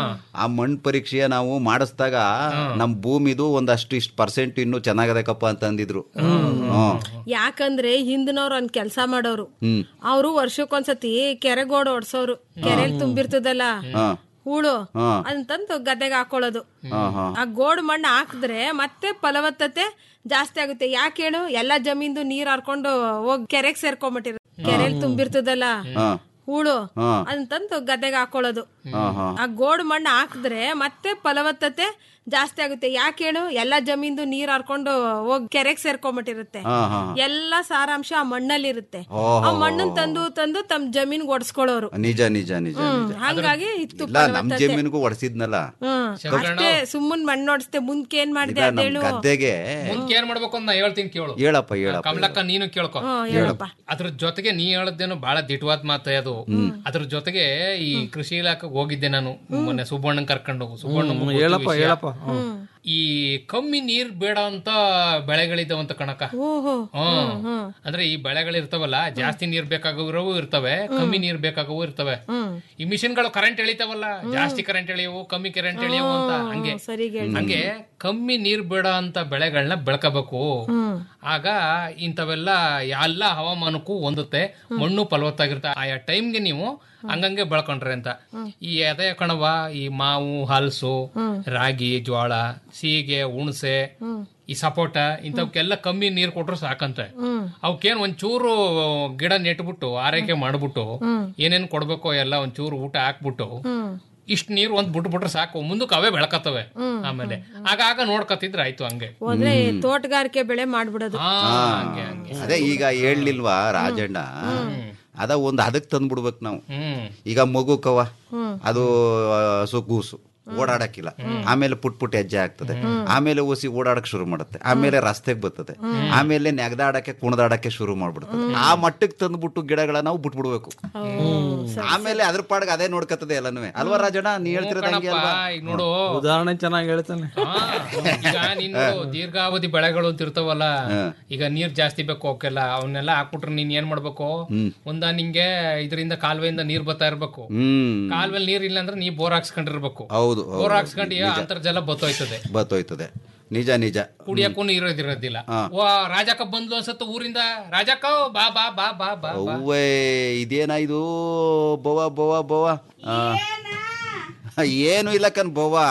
ಆ ಮಣ್ಣು ಪರೀಕ್ಷೆಯ ನಾವು ಮಾಡಿಸ್ದಾಗ ನಮ್ ಭೂಮಿದು ಒಂದಷ್ಟು ಇಷ್ಟು ಪರ್ಸೆಂಟ್ ಇನ್ನು ಚೆನ್ನಾಗದಕ್ಕಪ್ಪ ಅಂತ ಅಂದಿದ್ರು ಹ್ಮ್ ಯಾಕಂದ್ರೆ ಹಿಂದಿನವ್ರು ಒಂದ್ ಕೆಲ್ಸ ಮಾಡೋರು ಹ್ಮ್ ಅವರು ವರ್ಷಕ್ಕೊಂದ್ಸತಿ ಕೆರೆಗೋಡ್ ಓಡ್ಸೋರು ಕೆರೆಲ್ ತುಂಬಿರ್ತದಲ್ಲ ಹಾ ಹೂಳು ಹಾ. ಅದನ್ನ ತಂದು ಗದ್ದೆಗೆ ಹಾಕೊಳ್ಳೋದು ಹಾ ಹಾ ಆ ಗೋಡ್ ಮಣ್ಣು ಹಾಕಿದ್ರೆ ಮತ್ತೆ ಫಲವತ್ತತೆ ಜಾಸ್ತಿ ಆಗುತ್ತೆ ಯಾಕೆ ಹೇಳು ಎಲ್ಲಾ ಜಮೀನ್ದು ನೀರ್ ಹರ್ಕೊಂಡು ಹೋಗ್ ಕೆರೆಗ್ ಸೇರ್ಕೊಂಬಿಟ್ಟಿರ ಕೆರೆಲ್ ತುಂಬಿರ್ತದಲ್ಲ ಹಾ ಹೂಳು ಹಾ. ಅದನ್ನ ತಂದು ಗದ್ದೆಗೆ ಹಾಕೊಳ್ಳೋದು ಹಾ ಹಾ ಆ ಗೋಡ್ ಮಣ್ಣು ಹಾಕಿದ್ರೆ ಮತ್ತೆ ಫಲವತ್ತತೆ ಜಾಸ್ತಿ ಆಗುತ್ತೆ ಯಾಕೆ ಹೇಳು ಎಲ್ಲಾ ಜಮೀನ್ದು ನೀರ್ ಹರ್ಕೊಂಡು ಹೋಗ್ ಕೆರೆಗ್ ಸೇರ್ಕೊಂಬಿಟ್ಟಿರುತ್ತೆ ಹಾ ಹಾ ಎಲ್ಲಾ ಸಾರಾಂಶ ಆ ಮಣ್ಣಲ್ಲಿ ಇರುತ್ತೆ ಓಹೋ. ಆ ಮಣ್ಣನ್ ತಂದು ತಂದು ತಮ್ ಜಮೀನ್ ಒಡ್ಸ್ಕೊಳ್ಳೋರು ನಿಜ ನಿಜ ನಿಜ ನಿಜ ಹಂಗಾಗಿ ಇತ್ತು ಇಲ್ಲ ನಮ್ ಜಮೀನಿಗೂ ಹೊಡ್ಸಿದ್ನಲ್ಲ ಹ್ಮ್ ಅಷ್ಟೇ ಸುಮ್ಮನ್ ಮಣ್ಣು ಹೊಡ್ಸ್ತೆ ಮುಂದ್ಕೆ ಏನ್ ಮಾಡ್ದೆ ಇಲ್ಲ ನಮ್ ಅದೇಳು ಗದ್ದೆಗೆ ಮುಂದಕ್ಕೆ ಏನ್ ಮಾಡ್ಬೇಕು ಅಂತ ನಾ ಹೇಳ್ತೀನಿ ಕೇಳು ಹೇಳಪ್ಪ ಹೇಳಪ್ಪ ಕಮಲಕ್ಕ ನೀನು ಕೇಳ್ಕೊ ಹ್ಮ್ ಹೇಳಪ್ಪ ಅದ್ರ ಜೊತೆಗೆ ನೀ ಹೇಳದ್ದೇನು ಬಹಳ ದಿಟ್ವಾದ ಮಾತು ಅದು ಅದ್ರ ಜೊತೆಗೆ ಈ ಕೃಷಿ ಇಲಾಖೆಗೆ ಹೋಗಿದ್ದೆ ನಾನು ಮೊನ್ನೆ ಸುಬ್ಬಣ್ಣನ್ ಕರ್ಕೊಂಡು ಹೋಗು ಸುಬ್ಬಣ್ಣ ಹೇಳಪ್ಪ ಹೇಳಪ್ಪ ಈ ಕಮ್ಮಿ ನೀರ್ ಬೇಡ ಅಂತ ಬೆಳೆಗಳಿದ್ದಾವಂತ ಕಣಕ ಓಹೋ ಹ್ಮ್ ಅಂದ್ರೆ ಈ ಬೆಳೆಗಳಿರ್ತಾವಲ್ಲ ಜಾಸ್ತಿ ನೀರ್ ಬೇಕಾಗೋವು ಇರ್ತವೆ ಕಮ್ಮಿ ನೀರ್ ಬೇಕಾಗೋವು ಇರ್ತವೆ ಈ ಮಿಷಿನ್ಗಳು ಕರೆಂಟ್ ಎಳಿತಾವಲ್ಲ ಜಾಸ್ತಿ ಕರೆಂಟ್ ಎಳೆಯವು ಕಮ್ಮಿ ಕರೆಂಟ್ ಎಳೆಯವು ಅಂತ ಹಂಗೆ ಸರಿಗೆ ಹಂಗೆ ಕಮ್ಮಿ ನೀರ್ ಬೇಡ ಅಂತ ಬೆಳೆಗಳನ್ನ ಬೆಳ್ಕೋಬೇಕು ಆಗ ಇಂಥವೆಲ್ಲ ಎಲ್ಲ ಹವಾಮಾನಕ್ಕೂ ಹೊಂದುತ್ತೆ ಮಣ್ಣು ಫಲವತ್ತಾಗಿರುತ್ತೆ ಆಯಾ ಟೈಮ್ಗೆ ನೀವು ಹಂಗಂಗೆ ಬೆಳ್ಕೊಂಡ್ರೆ ಅಂತ ಈ ಎದೆ ಕಣವ ಈ ಮಾವು ಹಲಸು ರಾಗಿ ಜೋಳ ಸೀಗೆ ಹುಣಸೆ ಈ ಸಪೋಟ ಇಂಥವಕ್ಕೆಲ್ಲ ಕಮ್ಮಿ ನೀರ್ ಕೊಟ್ರು ಸಾಕಂತೆ ಅವಕ್ಕೇನ್ ಒಂಚೂರು ಗಿಡ ನೆಟ್ಬಿಟ್ಟು ಆರೈಕೆ ಮಾಡ್ಬಿಟ್ಟು ಏನೇನ್ ಕೊಡ್ಬೇಕೋ ಎಲ್ಲ ಒಂಚೂರು ಊಟ ಹಾಕ್ಬಿಟ್ಟು ಇಷ್ಟ ನೀರು ಒಂದ್ ಬಿಟ್ಬಿಟ್ರೆ ಸಾಕು ಮುಂದಕ್ಕೆ ಅವೇ ಬೆಳಕತ್ತವೆ ಆಮೇಲೆ ಆಗಾಗ ನೋಡ್ಕತಿದ್ರೆ ಆಯ್ತು ಹಂಗೆ ಹೋದ್ರೆ ತೋಟಗಾರಿಕೆ ಬೆಳೆ ಮಾಡ್ಬಿಡೋದು ಹಾ ಹಂಗೆ ಹಂಗೆ ಅದೇ ಈಗ ಹೇಳ್ಲಿಲ್ವಾ ರಾಜಣ್ಣ ಅದ ಒಂದ್ ಅದಕ್ ತಂದ್ಬಿಡ್ಬೇಕು ನಾವು ಹ್ಮ್ ಈಗ ಮಗು ಕವ ಅದು ಹಸು ಗೂಸು ಓಡಾಡಕ್ಕಿಲ್ಲ ಆಮೇಲೆ ಪುಟ್ ಪುಟ್ ಹೆಜ್ಜೆ ಆಗ್ತದೆ ಆಮೇಲೆ ಓಸಿ ಓಡಾಡಕ್ ಶುರು ಮಾಡುತ್ತೆ ಆಮೇಲೆ ರಸ್ತೆಗೆ ಬರ್ತದೆ ಆಮೇಲೆ ನೆಗದಾಡಕ್ಕೆ ಕುಣದಾಡಕ್ಕೆ ಶುರು ಮಾಡ್ಬಿಡ್ತದೆ ಆ ಮಟ್ಟಕ್ಕೆ ತಂದ್ಬಿಟ್ಟು ಗಿಡಗಳ ನಾವು ಬಿಟ್ಬಿಡ್ಬೇಕು ಆಮೇಲೆ ಅದ್ರ ಪಾಡ್ಗೆ ಅದೇ ನೋಡ್ಕತ್ತದೆ ಎಲ್ಲನೂ ಅಲ್ವಾ ರಾಜಣ್ಣ ನೀ ಹೇಳ್ತಿರೋದು ಹಂಗೆ ಕಣಪ್ಪ, ಅಲ್ವಾ ಈಗ ನೋಡು ಉದಾಹರಣೆ ಚೆನ್ನಾಗಿ ಹೇಳ್ತಾನೆ ಹಾ, ಈಗ ನೀನು ದೀರ್ಘಾವಧಿ ಬೆಳೆಗಳು ಅಂತ ಇರ್ತಾವಲ್ಲ ಈಗ ನೀರ್ ಜಾಸ್ತಿ ಬೇಕು ಅವಕ್ಕೆಲ್ಲ ಅವನ್ನೆಲ್ಲ ಹಾಕ್ಬಿಟ್ರೆ ನೀನ್ ಏನ್ ಮಾಡ್ಬೇಕು ಒಂದ ನಿಂಗೆ ಇದರಿಂದ ಕಾಲುವೆಯಿಂದ ನೀರ್ ಬರ್ತಾ ಇರ್ಬೇಕು ಹ್ಮ್ ಕಾಲುವೆ ನೀರ್ ಇಲ್ಲ ಅಂದ್ರೆ ನೀ ಬೋರ್ ಹಾಕ್ಸ್ಕೊಂಡಿರ್ಬೇಕು ಹೌದು ಬೋರ್ ಹಾಕ್ಸ್ಕೊಂಡು ಅಂತರ್ಜಲ ಬತ್ತೋಯ್ತದೆ ಬತ್ತೋಯ್ತದೆ ನಿಜ ನಿಜ ಕುಡಿಯಕ್ಕೂ ನೀರು ಇದಿರೋದಿಲ್ಲ ಓ ರಾಜಕ್ಕ ಬಂದ್ಲು ಅನ್ಸತ್ತು ಊರಿಂದ ರಾಜಕ್ಕ ಬಾ ಬಾ ಬಾ ಬಾ ಬಾ ಬಾ. ಅವ್ವೇ ಇದೇನಾ ಇದು ಬವ್ವ ಬವ್ವ ಬವ್ವ ಆ. ಏನು ಇಲ್ಲ ಕಣ್ ಬವ್ವ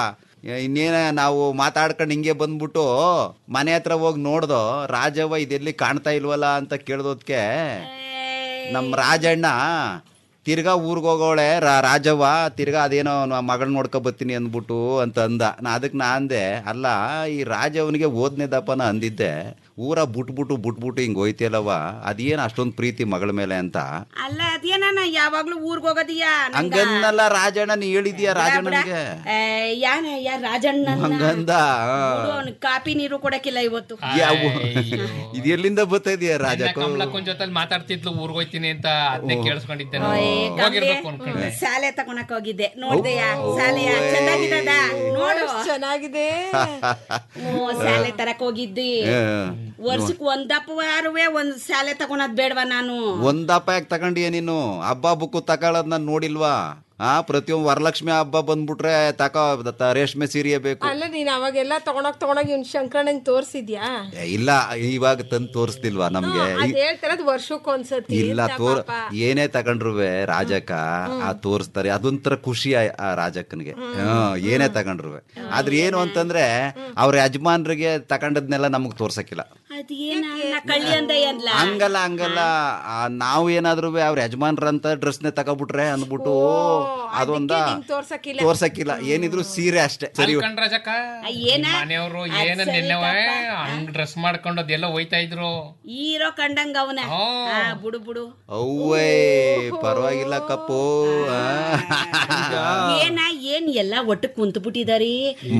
ಇನ್ನೇನ ನಾವು ಮಾತಾಡ್ಕೊಂಡು ಹಿಂಗೆ ಬಂದ್ಬಿಟ್ಟು ಮನೆ ಹತ್ರ ಹೋಗಿ ನೋಡ್ದೋ ರಾಜವ್ವ ಇದೆಲ್ಲಿ ಕಾಣ್ತಾ ಇಲ್ವಲ್ಲ ಅಂತ ಕೇಳ್ದೋದ್ಕೆ ನಮ್ಮ ರಾಜಣ್ಣ ತಿರ್ಗಾ ಊರಿಗೆ ಹೋಗೋಳೆ ರಾ ರಾಜವ್ವ ತಿರ್ಗಾ ಅದೇನೋ ಮಗಳ್ ನೋಡ್ಕೊ ಬರ್ತೀನಿ ಅಂದ್ಬಿಟ್ಟು ಅಂತ ಅಂದ ನಾ ಅದಕ್ಕೆ ನಾ ಅಂದೆ ಅಲ್ಲ ಈ ರಾಜವನಿಗೆ ಓದ್ನೇದಪ್ಪನ ಅಂದಿದ್ದೆ ಊರ ಬಿಟ್ಬಿಟ್ಟು ಬಿಟ್ಬಿಟ್ಟು ಹಿಂಗೆ ಹೋಯ್ತಿಯಲ್ಲವ ಅದೇನು ಅಷ್ಟೊಂದು ಪ್ರೀತಿ ಮಗಳ ಮೇಲೆ ಅಂತ ಅಲ್ಲ ಅದೇನ ಯಾವಾಗ್ಲೂ ಊರ್ಗ್ ಹೋಗೋದಿಯಾ ನಂಗ? ಹಂಗನ್ನಲ್ಲ ರಾಜಣ್ಣ ನೀ ಹೇಳಿದ್ಯಾ ಬಿಡ, ಬಿಡ. ರಾಜಣ್ಣನಿಗೆ ಏ, ಯಾನ ಯಾ ರಾಜಣ್ಣ ಹಂಗಂದ ಅವ್ನು ಕಾಪಿ ನೀರು ಕೊಡಕ್ಕಿಲ್ಲ ಇವತ್ತು ಯಾವ ಇದು ಎಲ್ಲಿಂದ ಬರ್ತಾ ಇದೆಯಾ ರಾಜಕ್ಕ ಕಮಲಕ್ಕನ್ ಜೊತೆ ಮಾತಾಡ್ತಿದ್ಲು ಊರ್ಗ್ ಹೋಯ್ತೀನಿ ಅಂತ ಅದನ್ನೇ ಕೇಳಿಸ್ಕೊಂಡಿದ್ದೆ ನಾನು. ಓಯ್, ಹೋಗಿರ್ಬೇಕು ಕಮ್ಲಿ. ಅನ್ಕೊಂಡೆ ಶಾಲೆ ತಗೊಳಕ್ ಹೋಗಿದ್ದೆ ನೋಡ್ದೆಯಾ ಶಾಲೆಯ ಚೆನ್ನಾಗಿರದ ನೋಡು ಚೆನ್ನಾಗಿದೆ ಹ್ಞೂ, ಶಾಲೆ ತರಕ್ ಹೋಗಿದ್ದಿ ವರ್ಷಕ್ ಒಂದಪ್ಪವಾರುವೆ ಒಂದ್ ಶಾಲೆ ತಗೊಳದ್ ಬೇಡವಾ ನಾನು ಒಂದಪ್ಪ ಯಾಕೆ ತಗೊಂಡಿಯ ನೀನು ಹಬ್ಬ ಹಬ್ಬಕ್ಕೂ ತಗೊಳ್ಳೋದ್ ನಾನು ನೋಡಿಲ್ವಾ ಆ ಪ್ರತಿಯೊಂದು ವರಲಕ್ಷ್ಮಿ ಹಬ್ಬ ಬಂದ್ಬಿಟ್ರೆ ತಕ ತ- ರೇಷ್ಮೆ ಸೀರೆ ಬೇಕು ಅಲ್ಲ ನೀನ್ ಅವಾಗೆಲ್ಲ ತಗೊಂಡೋಗ್ ತಗೊಂಡೋಗಿ ಇವ್ನ್ ಶಂಕರಣ್ಣಂಗ್ ತೋರ್ಸಿದ್ಯಾ ಏ, ಇಲ್ಲ ಇವಾಗ ತಂದು ತೋರಿಸ್ತಿಲ್ವಾ ನಮ್ಗೆ ಅದ್ ಹೇಳ್ತಾರದ್ ವರ್ಷಕ್ಕೊಂದ್ಸತಿ ಇಲ್ಲ ಅಂತ ತೋರ್ ಪಾಪ. ಏನೇ ತಗೊಂಡ್ರುವೆ ರಾಜಕ್ಕ ಆ ತೋರಿಸ್ತಾರೆ ಅದೊಂಥರ ಖುಷಿ ಆ ಆ ರಾಜಕ್ಕನಿಗೆ ಹ್ಮ್ ಏನೇ ತಗೊಂಡ್ರುವೆ ಆದ್ರೆ ಏನು ಅಂತಂದ್ರೆ ಅವ್ರ ಯಜಮಾನ್ರಿಗೆ ತಗೊಂಡದ್ನೆಲ್ಲ ನಮಗ್ ತೋರ್ಸಕ್ಕಿಲ್ಲ ಅದೇನ ಕಳ್ಳಿ ಅಂದ ಏನ್ಲ ಹಂಗಲ್ಲ ಹಂಗಲ್ಲ ಆ, ನಾವು ಏನಾದ್ರು ಅವ್ರ ಯಜಮಾನ್ರಂತ ಡ್ರೆಸ್ನೇ ತಗೊಬಿಟ್ರೆ ಅಂದ್ಬಿಟ್ಟು ಅದೊಂದ ತೋರ್ಸಕ್ಕಿಲ್ಲ ತೋರ್ಸಕ್ಕಿಲ್ಲ ಏನಿದ್ರು ಸೀರೆ ಅಷ್ಟೇ ಸರಿ ಕಣ್ ರಾಜಕ್ಕ ಏನ ಮನೆಯವರು ಅದ್ ಏನ ಸರಿ ನಿನ್ನೆವೆ ತಪ್ಪ. ಹಂಗ್ ಡ್ರೆಸ್ ಮಾಡ್ಕೊಂಡು ಅದೆಲ್ಲ ಹೋಯ್ತಾ ಇದ್ರು ಹೀರೋ ಕಂಡಂಗ ಅವನ ಆ, ಬುಡು ಬುಡು ಅವ್ವೇ ಪರವಾಗಿಲ್ಲ ಕಪ್ಪು ಆ. ಏನ ಏನ್ ಎಲ್ಲ ಒಟ್ಟು ಕುಂತು ಬಿಟ್ಟಿದಾರಿ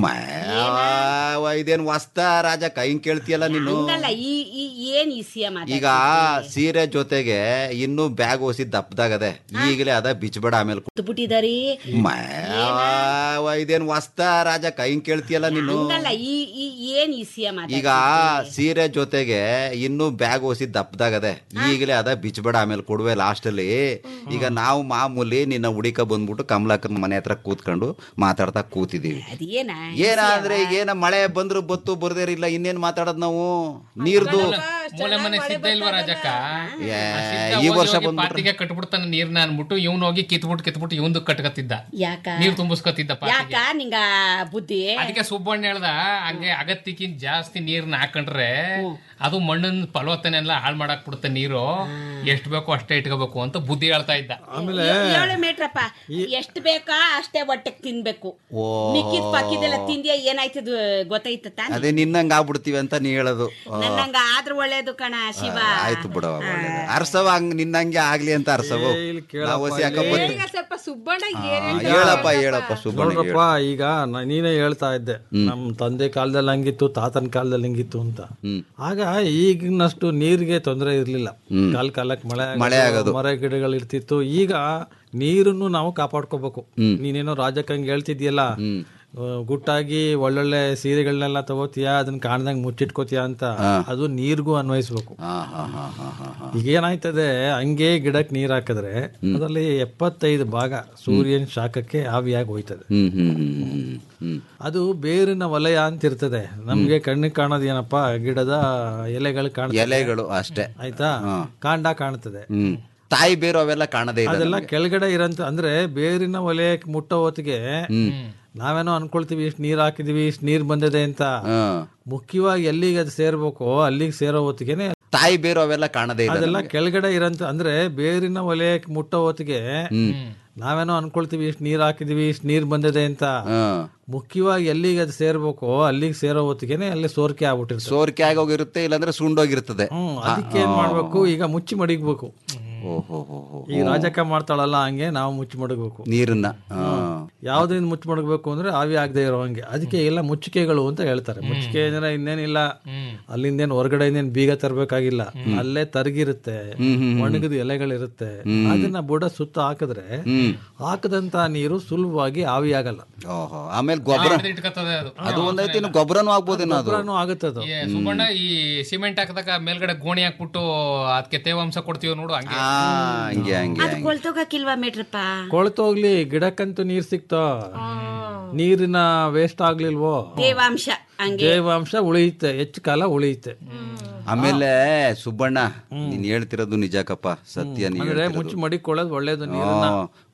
ಮಾವ, ಇದೇನ್ ವಸ್ತ ರಾಜಕ್ಕ ಹಿಂಗ್ ಕೇಳ್ತಿಯಲ್ಲ ನೀನು ಹಂಗಲ್ಲ ಈ ಈ ಏನ್ ಈ ಸಿಎಂ ಈಗ ಸೀರೆ ಜೊತೆಗೆ ಇನ್ನು ಬ್ಯಾಗ್ ಓಸಿ ದಪ್ಪದಾಗದೆ ಈಗಲೇ ಅದ ಬಿಚ್ಬೇಡ ಆಮೇಲೆ ಕುಂತು ಬಿಟ್ಟಿದಾರಿ ಮಾವ, ಇದೇನ್ ವಸ್ತ ರಾಜಕ್ಕ ಹಿಂಗ್ ಕೇಳ್ತಿಯಲ್ಲ ನೀನು ಹಂಗಲ್ಲ ಈ ಈ ಏನ್ ಈ ಸಿಎಂ ಈಗ ಸೀರೆ ಜೊತೆಗೆ ಇನ್ನು ಬ್ಯಾಗ್ ಓಸಿ ದಪ್ಪದಾಗದೆ ಈಗಲೇ ಅದ ಬಿಚ್ಬೇಡ ಆಮೇಲೆ ಕೊಡುವೆ ಲಾಸ್ಟ್ ಅಲ್ಲಿ ಈಗ ನಾವು ಮಾಮೂಲಿ ನಿನ್ನ ಹುಡಿಕ ಬಂದ್ಬಿಟ್ಟು ಕಮಲಾಕನ್ ಮನೆ ಹತ್ರ ಕೂತ್ಕೊಂಡು ಮಾತಾಡ್ತಾ ಕೂತಿದೀವಿ ಅದೇನ ಏನಾದ್ರೆ ಈಗ ಏನ ಮಳೆ ಬಂದ್ರು ಬತ್ತು ಬರ್ದೇ ಇಲ್ಲ ಇನ್ನೇನ್ ಮಾತಾಡೋದ್ ನಾವು ನೀರ್ದು ಮೂಲೆ ಮನೆ ಸಿದ್ಧ ಇಲ್ವಾ ರಾಜಕ್ಕ ಏ, ಆ ಸಿದ್ಧ ಈ ಹೋಗಿ ವರ್ಷ ಹೋಗಿ ಬಂದ್ಬಿಟ್ರೆ ಪಾತಿಗೆ ಕಟ್ಬಿಡ್ತಾನೆ ನೀರ್ನ ಅನ್ಬಿಟ್ಟು ಇವ್ನು ಹೋಗಿ ಕಿತ್ಬಿಟ್ಟು ಕಿತ್ಬಿಟ್ಟು ಇವಂದು ಕಟ್ಕತ್ತಿದ್ದ ಯಾಕ ನೀರ್ ತುಂಬಿಸ್ಕೊತಿದ್ದ ಯಾಕ ಪಾತಿಗೆ ನಿಂಗ ಬುದ್ಧಿ ಅದಕ್ಕೆ ಸುಬ್ಬಣ್ಣ ಹೇಳ್ದ ಹಂಗೆ ಅಗತ್ಯಕ್ಕಿಂತ ಜಾಸ್ತಿ ನೀರ್ನ ಹಾಕೊಂಡ್ರೆ ಅದು ಮಣ್ಣಿನ ಫಲವತ್ತನೆಲ್ಲ ಹಾಳು ಮಾಡಕ್ ಬಿಡುತ್ತೆ ನೀರು ಎಷ್ಟ್ ಬೇಕೋ ಅಷ್ಟೇ ಇಟ್ಕೋಬೇಕು ಅಂತ ಬುದ್ಧಿ ಹೇಳ್ತಾ ಇದ್ದ ಆಮೇಲೆ ಏಳು ಮೀಟ್ರಪ್ಪ ಎಷ್ಟ್ ಬೇಕಾ ಅಷ್ಟೇ ಹೊಟ್ಟೆಗ್ ತಿನ್ಬೇಕು ಓ ಮಿಕ್ಕಿದ್ ಪಕ್ಕಿದೆಲ್ಲ ತಿಂದ್ಯ ಏನಾಯ್ತದ ಗೊತ್ತಾಯ್ತ ತಾನೆ ಅದೇ ನಿನ್ನಂಗ ಆಗ್ಬಿಡ್ತೀವಿ ಅಂತ ನೀ ಹೇಳೋದು ಆ, ನನ್ನಂಗ ಆದ್ರೂ ಒಳ್ಳೇದು ಕಣ ಶಿವ ಆಯ್ತು ಬಿಡವ ಒಳ್ಳೇದು ಅರ್ಸವ ಹಂಗ್ ನಿನ್ನಂಗೆ ಆಗ್ಲಿ ಅಂತ ಅರ್ಸವ ನಾವು ಹೊಸಿ ಯಾಕ ಬಂದ್ವಿ ಈಗ ಸ್ವಲ್ಪ ಸುಬ್ಬಣ್ಣ ಏನ್ ಆ, ಹೇಳಪ್ಪ ಹೇಳಪ್ಪ ಸುಬ್ಬಣ್ಣ ನೋಡ್ರಪ್ಪ ಈಗ ನ- ನೀನೇ ಹೇಳ್ತಾ ಇದ್ದೆ ನಮ್ ತಂದೆ ಕಾಲದಲ್ಲಿ ಹಂಗಿತ್ತು ತಾತನ ಕಾಲದಲ್ಲಿ ಹಂಗಿತ್ತು ಅಂತ ಆಗ ಈಗಿನಷ್ಟು ನೀರಿಗೆ ತೊಂದರೆ ಇರ್ಲಿಲ್ಲ ಕಾಲ್ ಕಾಲಕ್ಕೆ ಮಳೆ ಮಳೆ ಆಗೋದು. ಮರ ಗಿಡಗಳು ಇರ್ತಿತ್ತು ಈಗ ನೀರನ್ನು ನಾವು ಕಾಪಾಡ್ಕೋಬೇಕು ನೀನೇನೋ ರಾಜಕ್ಕಂಗ್ ಹೇಳ್ತಿದ್ಯಲ್ಲ ಆ, ಗುಟ್ಟಾಗಿ ಒಳ್ಳೊಳ್ಳೆ ಸೀರೆಗಳನ್ನೆಲ್ಲ ತಗೋತೀಯ ಅದನ್ನ ಕಾಣ್ದಂಗ್ ಮುಚ್ಚಿಟ್ಕೋತೀಯ ಅಂತ ಅದು ನೀರ್ಗೂ ಅನ್ವಯಿಸ್ಬೇಕು ಈಗ ಏನಾಯ್ತದೆ ಹಂಗೆ ಗಿಡಕ್ಕೆ ನೀರ್ ಹಾಕಿದ್ರೆ ಅದರಲ್ಲಿ ಎಪ್ಪತ್ತೈದು ಭಾಗ ಸೂರ್ಯನ ಶಾಖಕ್ಕೆ ಆವಿಯಾಗಿ ಹೋಯ್ತದೆ ಹ್ಮ್ ಹ್ಮ್ ಹ್ಮ್ ಹ್ಮ್ ಹ್ಮ್ ಅದು ಬೇರಿನ ವಲಯ ಅಂತ ಇರ್ತದೆ ನಮ್ಗೆ ಕಣ್ಣಿಗೆ ಕಾಣೋದು ಏನಪ್ಪಾ ಗಿಡದ ಎಲೆಗಳು ಕಾಣ ಎಲೆಗಳು ಅಷ್ಟೇ ಆಯ್ತಾ ಕಾಂಡ ಕಾಣ್ತದೆ ಹ್ಮ್ ತಾಯಿ ಬೇರು ಅವೆಲ್ಲ ಕಾಣದೇ ಇಲ್ಲ ಅದೆಲ್ಲ ಕೆಳಗಡೆ ಇರಂತ ಅಂದ್ರೆ ಬೇರಿನ ವಲಯಕ್ಕೆ ಮುಟ್ಟೋ ಹೊತ್ತಿಗೆ ನಾವೇನೋ ಅನ್ಕೊಳ್ತೀವಿ ಇಷ್ಟು ನೀರ್ ಹಾಕಿದೀವಿ ಇಷ್ಟು ನೀರ್ ಬಂದಿದೆ ಅಂತ ಹ್ಮ್. ಮುಖ್ಯವಾಗಿ ಎಲ್ಲಿಗೆ ಅದು ಸೇರ್ಬೇಕು ಅಲ್ಲಿಗೆ ಸೇರೋ ಹೊತ್ತಿಗೆನೆ ತಾಯಿ ಬೇರು ಅವೆಲ್ಲ ಕಾಣದೇ ಇಲ್ಲ ಅದೆಲ್ಲ ಕೆಳಗಡೆ ಇರಂತ ಅಂದ್ರೆ ಬೇರಿನ ವಲಯಕ್ಕೆ ಮುಟ್ಟೋ ಹೊತ್ತಿಗೆ ನಾವೇನೋ ಅನ್ಕೊಳ್ತೀವಿ ಇಷ್ಟು ನೀರ್ ಹಾಕಿದೀವಿ ಇಷ್ಟು ನೀರ್ ಬಂದಿದೆ ಅಂತ ಹ್ಮ್. ಮುಖ್ಯವಾಗಿ ಎಲ್ಲಿಗೆ ಅದು ಸೇರ್ಬೇಕು ಅಲ್ಲಿಗೆ ಸೇರೋ ಹೊತ್ತಿಗೆನೆ ಅಲ್ಲಿ ಸೋರಿಕೆ ಆಗ್ಬಿಟ್ಟಿರ್ತದೆ ಸೋರಿಕೆ ಆಗೋಗಿರುತ್ತೆ ಇಲ್ಲಾಂದ್ರೆ ಸುಂಡೋಗಿರ್ತದೆ ಹ್ಮ್ ಅದಕ್ಕೆ ಏನ್ ಮಾಡ್ಬೇಕು ಈಗ ಮುಚ್ಚಿ ಮಡಿಗ್ಬೇಕು ಓಹೋ ಹೋ ಹೋ ಈ ರಾಜಕ್ಕ ಮಾಡ್ತಾಳಲ್ಲ ಹಂಗೆ ನಾವು ಮುಚ್ಚಿ ಮಡಗಬೇಕು ನೀರನ್ನ ಹಾ. ಯಾವ್ದ್ರಿಂದ ಮುಚ್ಚಿ ಮಡಗಬೇಕು ಅಂದ್ರೆ ಆವಿ ಆಗದೆ ಇರೋ ಹಂಗೆ ಅದಕ್ಕೆ ಎಲ್ಲ ಮುಚ್ಚಿಕೆಗಳು ಅಂತ ಹೇಳ್ತಾರೆ ಮುಚ್ಚಿಕೆ ಅಂದ್ರೆ ಇನ್ನೇನಿಲ್ಲ ಅಲ್ಲಿಂದೇನು ಹೊರಗಡೆ ಇನ್ನೇನು ಬೀಗ ತರಬೇಕಾಗಿಲ್ಲ ಅಲ್ಲೇ ತರಗಿರುತ್ತೆ ಒಣಗಿದ ಎಲೆಗಳಿರುತ್ತೆ ಅದನ್ನ ಬುಡ ಸುತ್ತ ಹಾಕಿದ್ರೆ ಹಾಕದಂತ ನೀರು ಸುಲಭವಾಗಿ ಆವಿ ಆಗಲ್ಲ ಓಹೋ ಆಮೇಲೆ ಗೊಬ್ಬರ ಹಿಡ್ದು ಇಟ್ಕೊತದೆ ಅದು ಅದು ಒಂದೈತಿ ಇನ್ನು ಗೊಬ್ಬರನೂ ಆಗ್ಬೋದೇನೋ ಅದು ಗೊಬ್ಬರನೂ ಆಗುತ್ತೆ ಅದು ಏ, ಸುಬ್ಬಣ್ಣ ಈ ಸಿಮೆಂಟ್ ಹಾಕಿದಾಗ ಮೇಲ್ಗಡೆ ಗೋಣಿ ಹಾಕ್ಬಿಟ್ಟು ಅದಕ್ಕೆ ತೇವಾಂಶ ಕೊಡ್ತೀವಿ ನೋಡು ಹಂಗೆ ಆ, ಹಂಗೆ ಹಂಗೆ ಅದ್ ಕೊಳ್ತೋಗಕ್ಕಿಲ್ವಾ ಮೇಟ್ರಪ್ಪ ಕೊಳ್ತೋಗ್ಲಿ ಗಿಡಕ್ಕಂತೂ ನೀರ್ ಸಿಕ್ತೋ ನೀರಿನ ವೇಸ್ಟ್ ಆಗ್ಲಿಲ್ವೋ ತೇವಾಂಶ ಹಂಗೆ ತೇವಾಂಶ ಉಳಿಯುತ್ತೆ ಹೆಚ್ಚು ಕಾಲ ಉಳಿಯುತ್ತೆ ಆಮೇಲೆ ಸುಬ್ಬಣ್ಣ ನೀನ್ ಹೇಳ್ತಿರೋದು ನಿಜಕ್ಕಪ್ಪ ಸತ್ಯ ನೀನ್ ಅಂದ್ರೆ ಹೇಳ್ತಿರೋದು. ಮುಚ್ಚಿ ಮಡಿಕೊಳ್ಳೋದು ಒಳ್ಳೇದು ಆ, ನೀರನ್ನ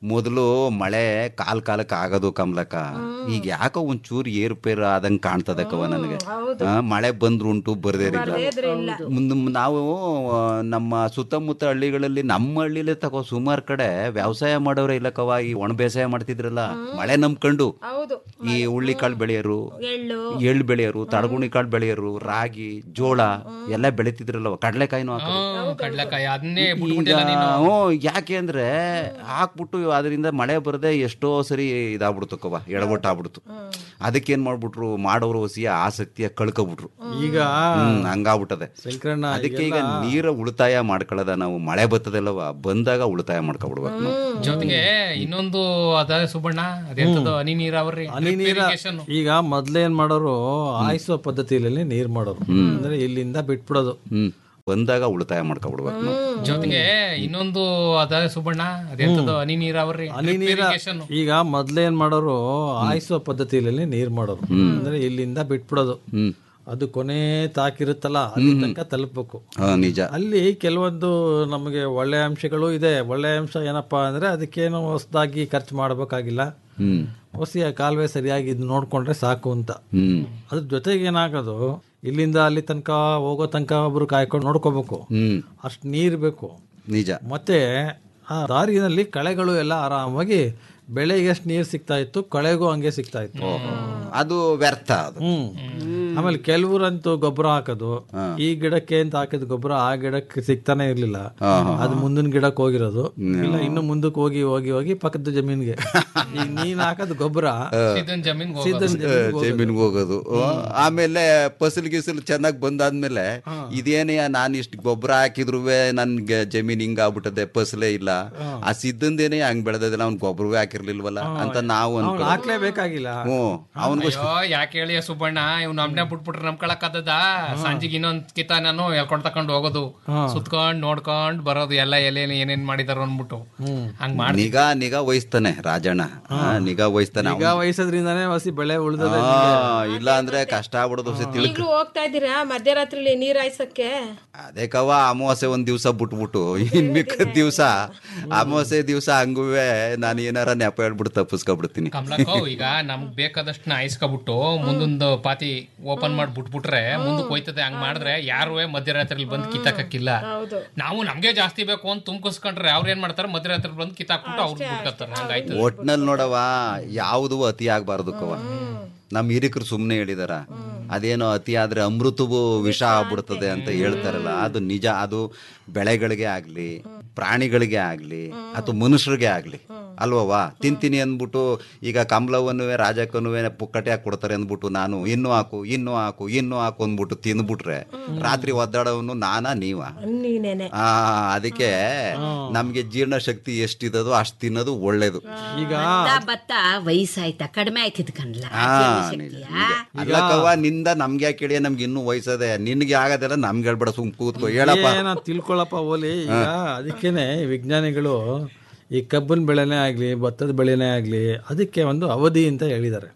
ಮೊದಲು ಮಳೆ ಕಾಲ್ ಕಾಲಕ್ಕೆ ಆಗೋದು ಕಮಲಕ್ಕ ಈಗ ಯಾಕೋ ಒಂಚೂರು ಏರುಪೇರು ಆದಂಗೆ ಕಾಣ್ತದಕ್ಕವ ನನಗೆ ಆ, ಮಳೆ ಬಂದ್ರುಂಟು ಬರ್ದೇ ಇರಲಿಲ್ಲ ಮುಂದೆ ನಾವು ಆ, ನಮ್ಮ ಸುತ್ತಮುತ್ತ ಹಳ್ಳಿಗಳಲ್ಲಿ ನಮ್ಮ ಹಳ್ಳಿಲೇ ತಗೋ ಸುಮಾರು ಕಡೆ ವ್ಯವಸಾಯ ಮಾಡೋರೇ ಇಲ್ಲಕ್ಕವ ಈ ಒಣ ಬೇಸಾಯ ಮಾಡ್ತಿದ್ರಲ್ಲ ಮಳೆ ನಂಬ್ಕೊಂಡು ಹೌದು ಈ ಹುಳ್ಳಿ ಕಾಳು ಬೆಳೆಯೋರು ಎಳ್ಳು ಎಳ್ಳು ಬೆಳೆಯೋರು ತಡಗುಣಿ ಕಾಳು ಬೆಳೆಯೋರು ರಾಗಿ ಜೋಳ ಎಲ್ಲ ಬೆಳಿತಿದ್ರಲ್ಲವ ಕಡಲೆಕಾಯಿನೂ ಹಾಕೋದು ಕಡ್ಲೆಕಾಯಿ ಅದನ್ನೇ ಈಗ ಬಿಟ್ಬಿಟ್ಟಿಲ್ಲ ನೀನು ಹ್ಞೂ, ಯಾಕೆ ಅಂದ್ರೆ ಹಾಕ್ಬಿಟ್ಟು ಅದರಿಂದ ಮಳೆ ಬರದೆ ಎಷ್ಟೋ ಸರಿ ಇದಾಗ್ಬಿಡ್ತು ಕವ ಎಡವಟ್ಟು ಆಗ್ಬಿಡ್ತು ಅದಕ್ಕೇನ್ ಮಾಡ್ಬಿಟ್ರು ಮಾಡೋರು ಹೊಸಿಯ ಆಸಕ್ತಿಯ ಕಳ್ಕೊಬಿಟ್ರು ಈಗ ಹ್ಮ್ ಹಂಗಾಗ್ಬಿಟ್ಟದೆ ಶಂಕರಣ್ಣ ಅದಕ್ಕೆ ಈಗ ನೀರ ಉಳಿತಾಯ ಮಾಡ್ಕೊಳ್ಳೋದ ನಾವು ಮಳೆ ಬರ್ತದಲ್ಲವ ಬಂದಾಗ ಉಳಿತಾಯ ಮಾಡ್ಕೊಬಿಡ್ಬೇಕು ನಾವು ಜೊತೆಗೆ ಇನ್ನೊಂದು ಅದ ಸುಬ್ಬಣ್ಣ ಅದೆಂತದು ಹನಿ ನೀರಾವರಿ ಹನಿ drip ನೀರ irrigation. ಈಗ ಮೊದ್ಲೇನ್ ಮಾಡೋರು ಆಯಿಸೋ ಪದ್ಧತಿಯಲ್ಲಿ ನೀರ್ ಮಾಡೋರು ಅಂದ್ರೆ ಇಲ್ಲಿಂದ ಬಿಟ್ಬಿಡೋದು ಹ್ಮ್ ಬಂದಾಗ ಉಳಿತಾಯ ಮಾಡ್ಕೊಬಿಡ್ಬೇಕು ನಾವು ಜೊತೆಗೆ ಇನ್ನೊಂದು ಅದ ಸುಬ್ಬಣ್ಣ ಅದೆಂತದು ಹನಿ ನೀರಾವರಿ ಹನಿ drip ನೀರ irrigation. ಈಗ ಮೊದ್ಲೇನ್ ಮಾಡೋರು ಆಯಿಸೋ ಪದ್ಧತಿಯಲ್ಲಿ ನೀರ್ ಮಾಡೋರು ಅಂದ್ರೆ ಇಲ್ಲಿಂದ ಬಿಟ್ಬಿಡೋದು ಹ್ಮ್ ಅದು ಕೊನೆ ತಾಕಿರುತ್ತಲ್ಲ ಅಲ್ಲಿ ತನಕ ತಲುಪಬೇಕು ಹಾ ನಿಜ ಅಲ್ಲಿ ಕೆಲವೊಂದು ನಮಗೆ ಒಳ್ಳೆ ಅಂಶಗಳು ಇದೆ ಒಳ್ಳೆ ಅಂಶ ಏನಪ್ಪಾ ಅಂದ್ರೆ ಅದಕ್ಕೇನು ಹೊಸದಾಗಿ ಖರ್ಚು ಮಾಡಬೇಕಾಗಿಲ್ಲ ಹ್ಮ್ ಹೊಸ ಕಾಲುವೆ ಸರಿಯಾಗಿ ಇದ್ ನೋಡ್ಕೊಂಡ್ರೆ ಸಾಕು ಅಂತ ಹ್ಮ್ ಅದ್ರ ಜೊತೆಗೆ ಏನಾಗೋದು ಇಲ್ಲಿಂದ ಅಲ್ಲಿ ತನಕ ಹೋಗೋ ತನಕ ಒಬ್ರು ಕಾಯ್ಕೊಂಡು ನೋಡ್ಕೋಬೇಕು ಹ್ಮ್ ಅಷ್ಟು ನೀರು ಬೇಕು ನಿಜ ಮತ್ತೆ ಆ ದಾರಿನಲ್ಲಿ ಕಳೆಗಳು ಎಲ್ಲ ಆರಾಮಾಗಿ ಬೆಳೆಗೆ ಎಷ್ಟು ನೀರು ಸಿಗ್ತಾ ಇತ್ತು ಕಳೆಗೂ ಹಂಗೆ ಸಿಗ್ತಾ ಇತ್ತು ಅದು ವ್ಯರ್ಥ ಅದು ಹ್ಮ್ ಆಮೇಲೆ ಕೆಲವರಂತೂ ಗೊಬ್ಬರ ಹಾಕೋದು ಈ ಗಿಡಕ್ಕೆ ಅಂತ ಹಾಕಿದ ಗೊಬ್ಬರ ಆ ಗಿಡಕ್ಕೆ ಸಿಗ್ತಾನೆ ಇರ್ಲಿಲ್ಲ ಅದು ಮುಂದಿನ ಗಿಡಕ್ಕೆ ಹೋಗಿರೋದು ಇಲ್ಲ ಇನ್ನು ಮುಂದಕ್ಕೆ ಹೋಗಿ ಹೋಗಿ ಹೋಗಿ ಪಕ್ಕದ ಜಮೀನ್ಗೆ ಈಗ ನೀನ್ ಹಾಕೋದು ಗೊಬ್ಬರ ಸಿದ್ದನ್ ಜಮೀನ್ ಸಿದ್ದನ್ ಜಮೀನ್ಗೆ ಹೋಗೋದು. ಜಮೀನ್ಗೆ ಹೋಗೋದು ಆಮೇಲೆ ಫಸಲ್ ಗಿಸಲ್ ಚೆನ್ನಾಗಿ ಬಂದಾದ್ಮೇಲೆ ಇದೇನೆಯ ನಾನು ಇಷ್ಟು ಗೊಬ್ಬರ ಹಾಕಿದ್ರು ನನ್ಗೆ ಜಮೀನ್ ಹಿಂಗ ಆಗ್ಬಿಟ್ಟದೆ ಫಸಲೇ ಇಲ್ಲ ಆ ಸಿದ್ದಂದೇನೆ ಹಂಗ್ ಬೆಳೆದಿಲ್ಲ ಅವ್ನ್ ಗೊಬ್ಬರವೇ ಹಾಕಿರ್ಲಿಲ್ವಲ್ಲ ಅಂತ ನಾವು ಅವ್ನು ಅನ್ಕೊಳ್ಳೋದು ಹಾಕ್ಲೇಬೇಕಾಗಿಲ್ಲ ಹ್ಞೂ ಅವನಿಗೂ ಅಯ್ಯೋ ಯಾಕೆ ಹೇಳಿ ಸುಬ್ಬಣ್ಣ ಇವ್ ನಮ್ನೆ ಬಿಟ್ಬಿಟ್ರೆ ನಮ್ಕೊಳಕದ ಸಂಜೆಗೆ ಇನ್ನೊಂದ್ ಕಿತ ನಾನು ಎಲ್ಕೊಂಡ್ ತಕೊಂಡ್ ಹೋಗೋದು ಸುತ್ಕೊಂಡ್ ನೋಡ್ಕೊಂಡ್ ಬರೋದು ಎಲ್ಲ ಎಲ್ಲೇನು ಏನೇನ್ ಮಾಡಿದಾರ ಅನ್ಬಿಟ್ಟು ಹಂಗ್ ಮಾಡಿ ನಿಗಾ ನಿಗಾ ವಹಿಸ್ತಾನೆ ರಾಜಣ್ಣ ಹಾ, ನಿಗಾ ವಹಿಸ್ತಾನೆ ಈಗ ವಯಸ್ಸದ್ರಿಂದಾನೇ ಹಸಿ ಬೆಳೆ ಉಳಿದದ ಆ, ಇಲ್ಲ ಅಂದ್ರೆ ಕಷ್ಟ ಆಗ್ಬಿಡೋದು ಹೊಸ ತಿಳ್ಕ ಈಗ್ಲೂ ಹೋಗ್ತಾ ಇದ್ದೀರಾ ಮಧ್ಯರಾತ್ರಿಲಿ ನೀರ್ ಹಾಯ್ಸಕ್ಕೆ ಅದೇ ಕವ ಅಮಾವಾಸ್ಯೆ ಒಂದ್ ದಿವ್ಸ ಬಿಟ್ಬಿಟ್ಟು ಇನ್ ಮಿಕ್ಕ ದಿವ್ಸ ಅಮಾವಾಸ್ಯೆ ದಿವ್ಸ ಹಂಗುವೆ ನಾನು ಏನಾರ ನೆಪ ಹೇಳ್ಬಿಟ್ಟು ತಪ್ಪಿಸ್ಕೊಬಿಡ್ತೀನಿ ಕಮಲಕ್ಕೋ ಈಗ ನಮ್ಗ್ ಬೇಕಾದಷ್ಟನ್ನ ಆಯ್ಸ್ಕೊಬಿಟ್ಟು ಮುಂದೊಂದು ಪಾತಿ ಓಪನ್ ಮಾಡಿ ಬಿಟ್ಬಿಟ್ರೆ ಮುಂದಕ್ಕೆ ಹೋಯ್ತದೆ ಹಂಗ್ ಮಾಡಿದ್ರೆ ಯಾರು ಮಧ್ಯರಾತ್ರಿ ಬಂದು ಕಿತ್ತಾಕಕ್ಕಿಲ್ಲ ನಾವು ನಮ್ಗೆ ಜಾಸ್ತಿ ಬೇಕು ಅಂತ ತುಂಬಿಸ್ಕೊಂಡ್ರೆ ಅವ್ರ ಏನ್ ಮಾಡ್ತಾರೆ ಮಧ್ಯರಾತ್ರಿ ಬಂದು ಕಿತ್ತಾಕ್ಬಿಟ್ಟು ಅವ್ರು ಬಿಟ್ಕೊತಾರೆ ಹಂಗಾಯ್ತು ಒಟ್ನಲ್ಲಿ ನೋಡವ ಯಾವುದು ಅತಿ ಆಗ್ಬಾರ್ದು ಕವ ನಮ್ ಹಿರಿಕರು ಸುಮ್ನೆ ಹೇಳಿದಾರ ಅದೇನೋ ಅತಿ ಆದ್ರೆ ಅಮೃತವು ವಿಷ ಆಗ್ಬಿಡ್ತದೆ ಅಂತ ಹೇಳ್ತಾರಲ್ಲ ಅದು ನಿಜ ಅದು ಬೆಳೆಗಳಿಗೆ ಆಗ್ಲಿ ಪ್ರಾಣಿಗಳಿಗೆ ಆಗ್ಲಿ ಅಥವಾ ಮನುಷ್ಯರಿಗೆ ಆಗ್ಲಿ ಅಲ್ವವಾ ತಿಂತೀನಿ ಅಂದ್ಬಿಟ್ಟು ಈಗ ಕಮಲವನ್ನುವೆ ರಾಜಕ್ಕನುವೆ ಪುಕ್ಕಟೆ ಕೊಡ್ತಾರೆ ಅಂದ್ಬಿಟ್ಟು ನಾನು ಇನ್ನು ಹಾಕು ಇನ್ನು ಹಾಕು ಇನ್ನು ಹಾಕು ಅಂದ್ಬಿಟ್ಟು ತಿಂದ್ಬಿಟ್ರೆ ರಾತ್ರಿ ಒದ್ದಾಡೋನು ನಾನಾ ನೀವ ನೀನೇನೆ ಆ ಅದಕ್ಕೆ ನಮ್ಗೆ ಜೀರ್ಣ ಶಕ್ತಿ ಎಷ್ಟಿದದೋ ಅಷ್ಟು ತಿನ್ನೋದು ಒಳ್ಳೇದು ಈಗ ಭತ್ತ ಭತ್ತ ವಯಸ್ಸಾಯ್ತಾ ಕಡಿಮೆ ಆಯ್ತಿದ್ ಕಣ್ಲ ಆ, ನಿಜ, ನಿಜ. ಅಲ್ಲಕ್ಕವ್ವ ನಿಂದ ನಮ್ಗೆ ಯಾಕೆ ಕೇಳಿ ನಮ್ಗೆ ಇನ್ನೂ ವಯಸ್ಸದೆ ನಿನ್ಗೆ ಆಗದೆಲ್ಲ ನಮ್ಗೆ ಹೇಳ್ಬೇಡ ಸುಮ್ ಕೂತ್ಕೋ ಹೇಳಪ್ಪ ಏನ ತಿಳ್ಕೊಳಪ್ಪ ಓಲಿ ಈಗ ಅದಕ್ಕೇನೆ ವಿಜ್ಞಾನಿಗಳು ಈ ಕಬ್ಬಿನ ಬೆಳೆನೇ ಆಗ್ಲಿ ಭತ್ತದ ಬೆಳೆನೇ ಆಗ್ಲಿ ಅದಕ್ಕೆ ಒಂದು ಅವಧಿ ಅಂತ ಹೇಳಿದ್ದಾರೆ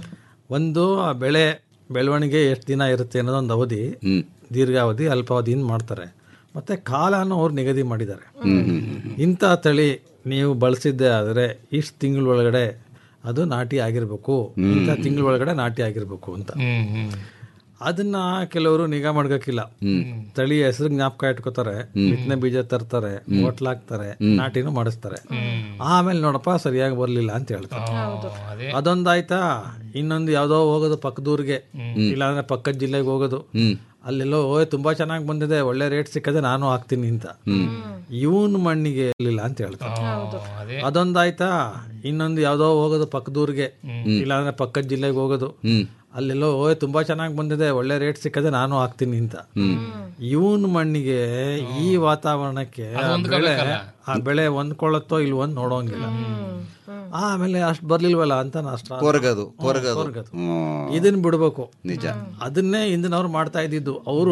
ಒಂದು ಆ ಬೆಳೆ ಬೆಳವಣಿಗೆ ಎಷ್ಟು ದಿನ ಇರುತ್ತೆ ಅನ್ನೋದು ಒಂದು ಅವಧಿ ದೀರ್ಘಾವಧಿ ಅಲ್ಪಾವಧಿಯಿಂದ ಮಾಡ್ತಾರೆ ಮತ್ತೆ ಕಾಲನು ಅವ್ರು ನಿಗದಿ ಮಾಡಿದ್ದಾರೆ ಇಂಥ ತಳಿ ನೀವು ಬಳಸಿದ್ದೆ ಆದರೆ ಇಷ್ಟು ತಿಂಗಳ ಒಳಗಡೆ ಅದು ನಾಟಿ ಆಗಿರ್ಬೇಕು ಇಂಥ ತಿಂಗಳ ಒಳಗಡೆ ನಾಟಿ ಆಗಿರ್ಬೇಕು ಅಂತ ಹ್ಮ್ ಹ್ಮ್ ಅದನ್ನ ಕೆಲವರು ನಿಗಾ ಮಾಡ್ಬೇಕಿಲ್ಲ ತಳಿ ಹೆಸರು ಜ್ಞಾಪಕ ಇಟ್ಕೋತಾರೆ ಬಿತ್ತನೆ ಬೀಜ ತರ್ತಾರೆ ಹೋಟ್ಲಾಕ್ತಾರೆ ನಾಟಿನೂ ಮಾಡಿಸ್ತಾರೆ ಆಮೇಲೆ ನೋಡಪ್ಪ ಸರಿಯಾಗಿ ಬರ್ಲಿಲ್ಲ ಅಂತ ಹೇಳ್ತಾರೆ ಅದೊಂದಾಯ್ತಾ ಇನ್ನೊಂದು ಯಾವ್ದೋ ಹೋಗೋದು ಪಕ್ಕದೂರ್ಗೆ ಇಲ್ಲಾಂದ್ರೆ ಪಕ್ಕದ ಜಿಲ್ಲೆಗೆ ಹೋಗೋದು ಅಲ್ಲೆಲ್ಲೋ ಓಯ್ ತುಂಬಾ ಚೆನ್ನಾಗಿ ಬಂದಿದೆ ಒಳ್ಳೆ ರೇಟ್ ಸಿಕ್ಕದೆ ನಾನು ಹಾಕ್ತೀನಿ ಅಂತ ಇವನ್ ಮಣ್ಣಿಗೆ ಇರ್ಲಿಲ್ಲ ಅಂತ ಹೇಳ್ತಾರೆ ಅದೊಂದಾಯ್ತಾ ಇನ್ನೊಂದು ಯಾವ್ದೋ ಹೋಗೋದು ಪಕ್ಕದೂರ್ಗೆ ಇಲ್ಲಾಂದ್ರೆ ಪಕ್ಕದ ಜಿಲ್ಲೆಗೆ ಹೋಗೋದು ಅಲ್ಲೆಲ್ಲೋ ಓಯ್ ತುಂಬಾ ಚೆನ್ನಾಗಿ ಬಂದಿದೆ ಒಳ್ಳೆ ರೇಟ್ ಸಿಕ್ಕದೆ ನಾನು ಹಾಕ್ತೀನಿ ಅಂತ ಇವನ್ ಮಣ್ಣಿಗೆ ಈ ವಾತಾವರಣಕ್ಕೆ ಆ ಬೆಳೆ ಆ ಬೆಳೆ ಹೊಂದ್ಕೊಳ್ಳುತ್ತೋ ಇಲ್ವೋ ಅಂತ ನೋಡೋಂಗಿಲ್ಲ ಆಮೇಲೆ ಅಷ್ಟ್ ಬರ್ಲಿಲ್ವಲ್ಲ ಅಂತ ಅಷ್ಟ ಕೊರಗದು ಕೊರಗದು ಕೊರಗದು. ಹ್ಮ್. ಇದನ್ನ ಬಿಡ್ಬೇಕು ನಿಜ ಅದನ್ನೇ ಹಿಂದಿನವ್ರು ಮಾಡ್ತಾ ಇದ್ದಿದ್ದು ಅವರು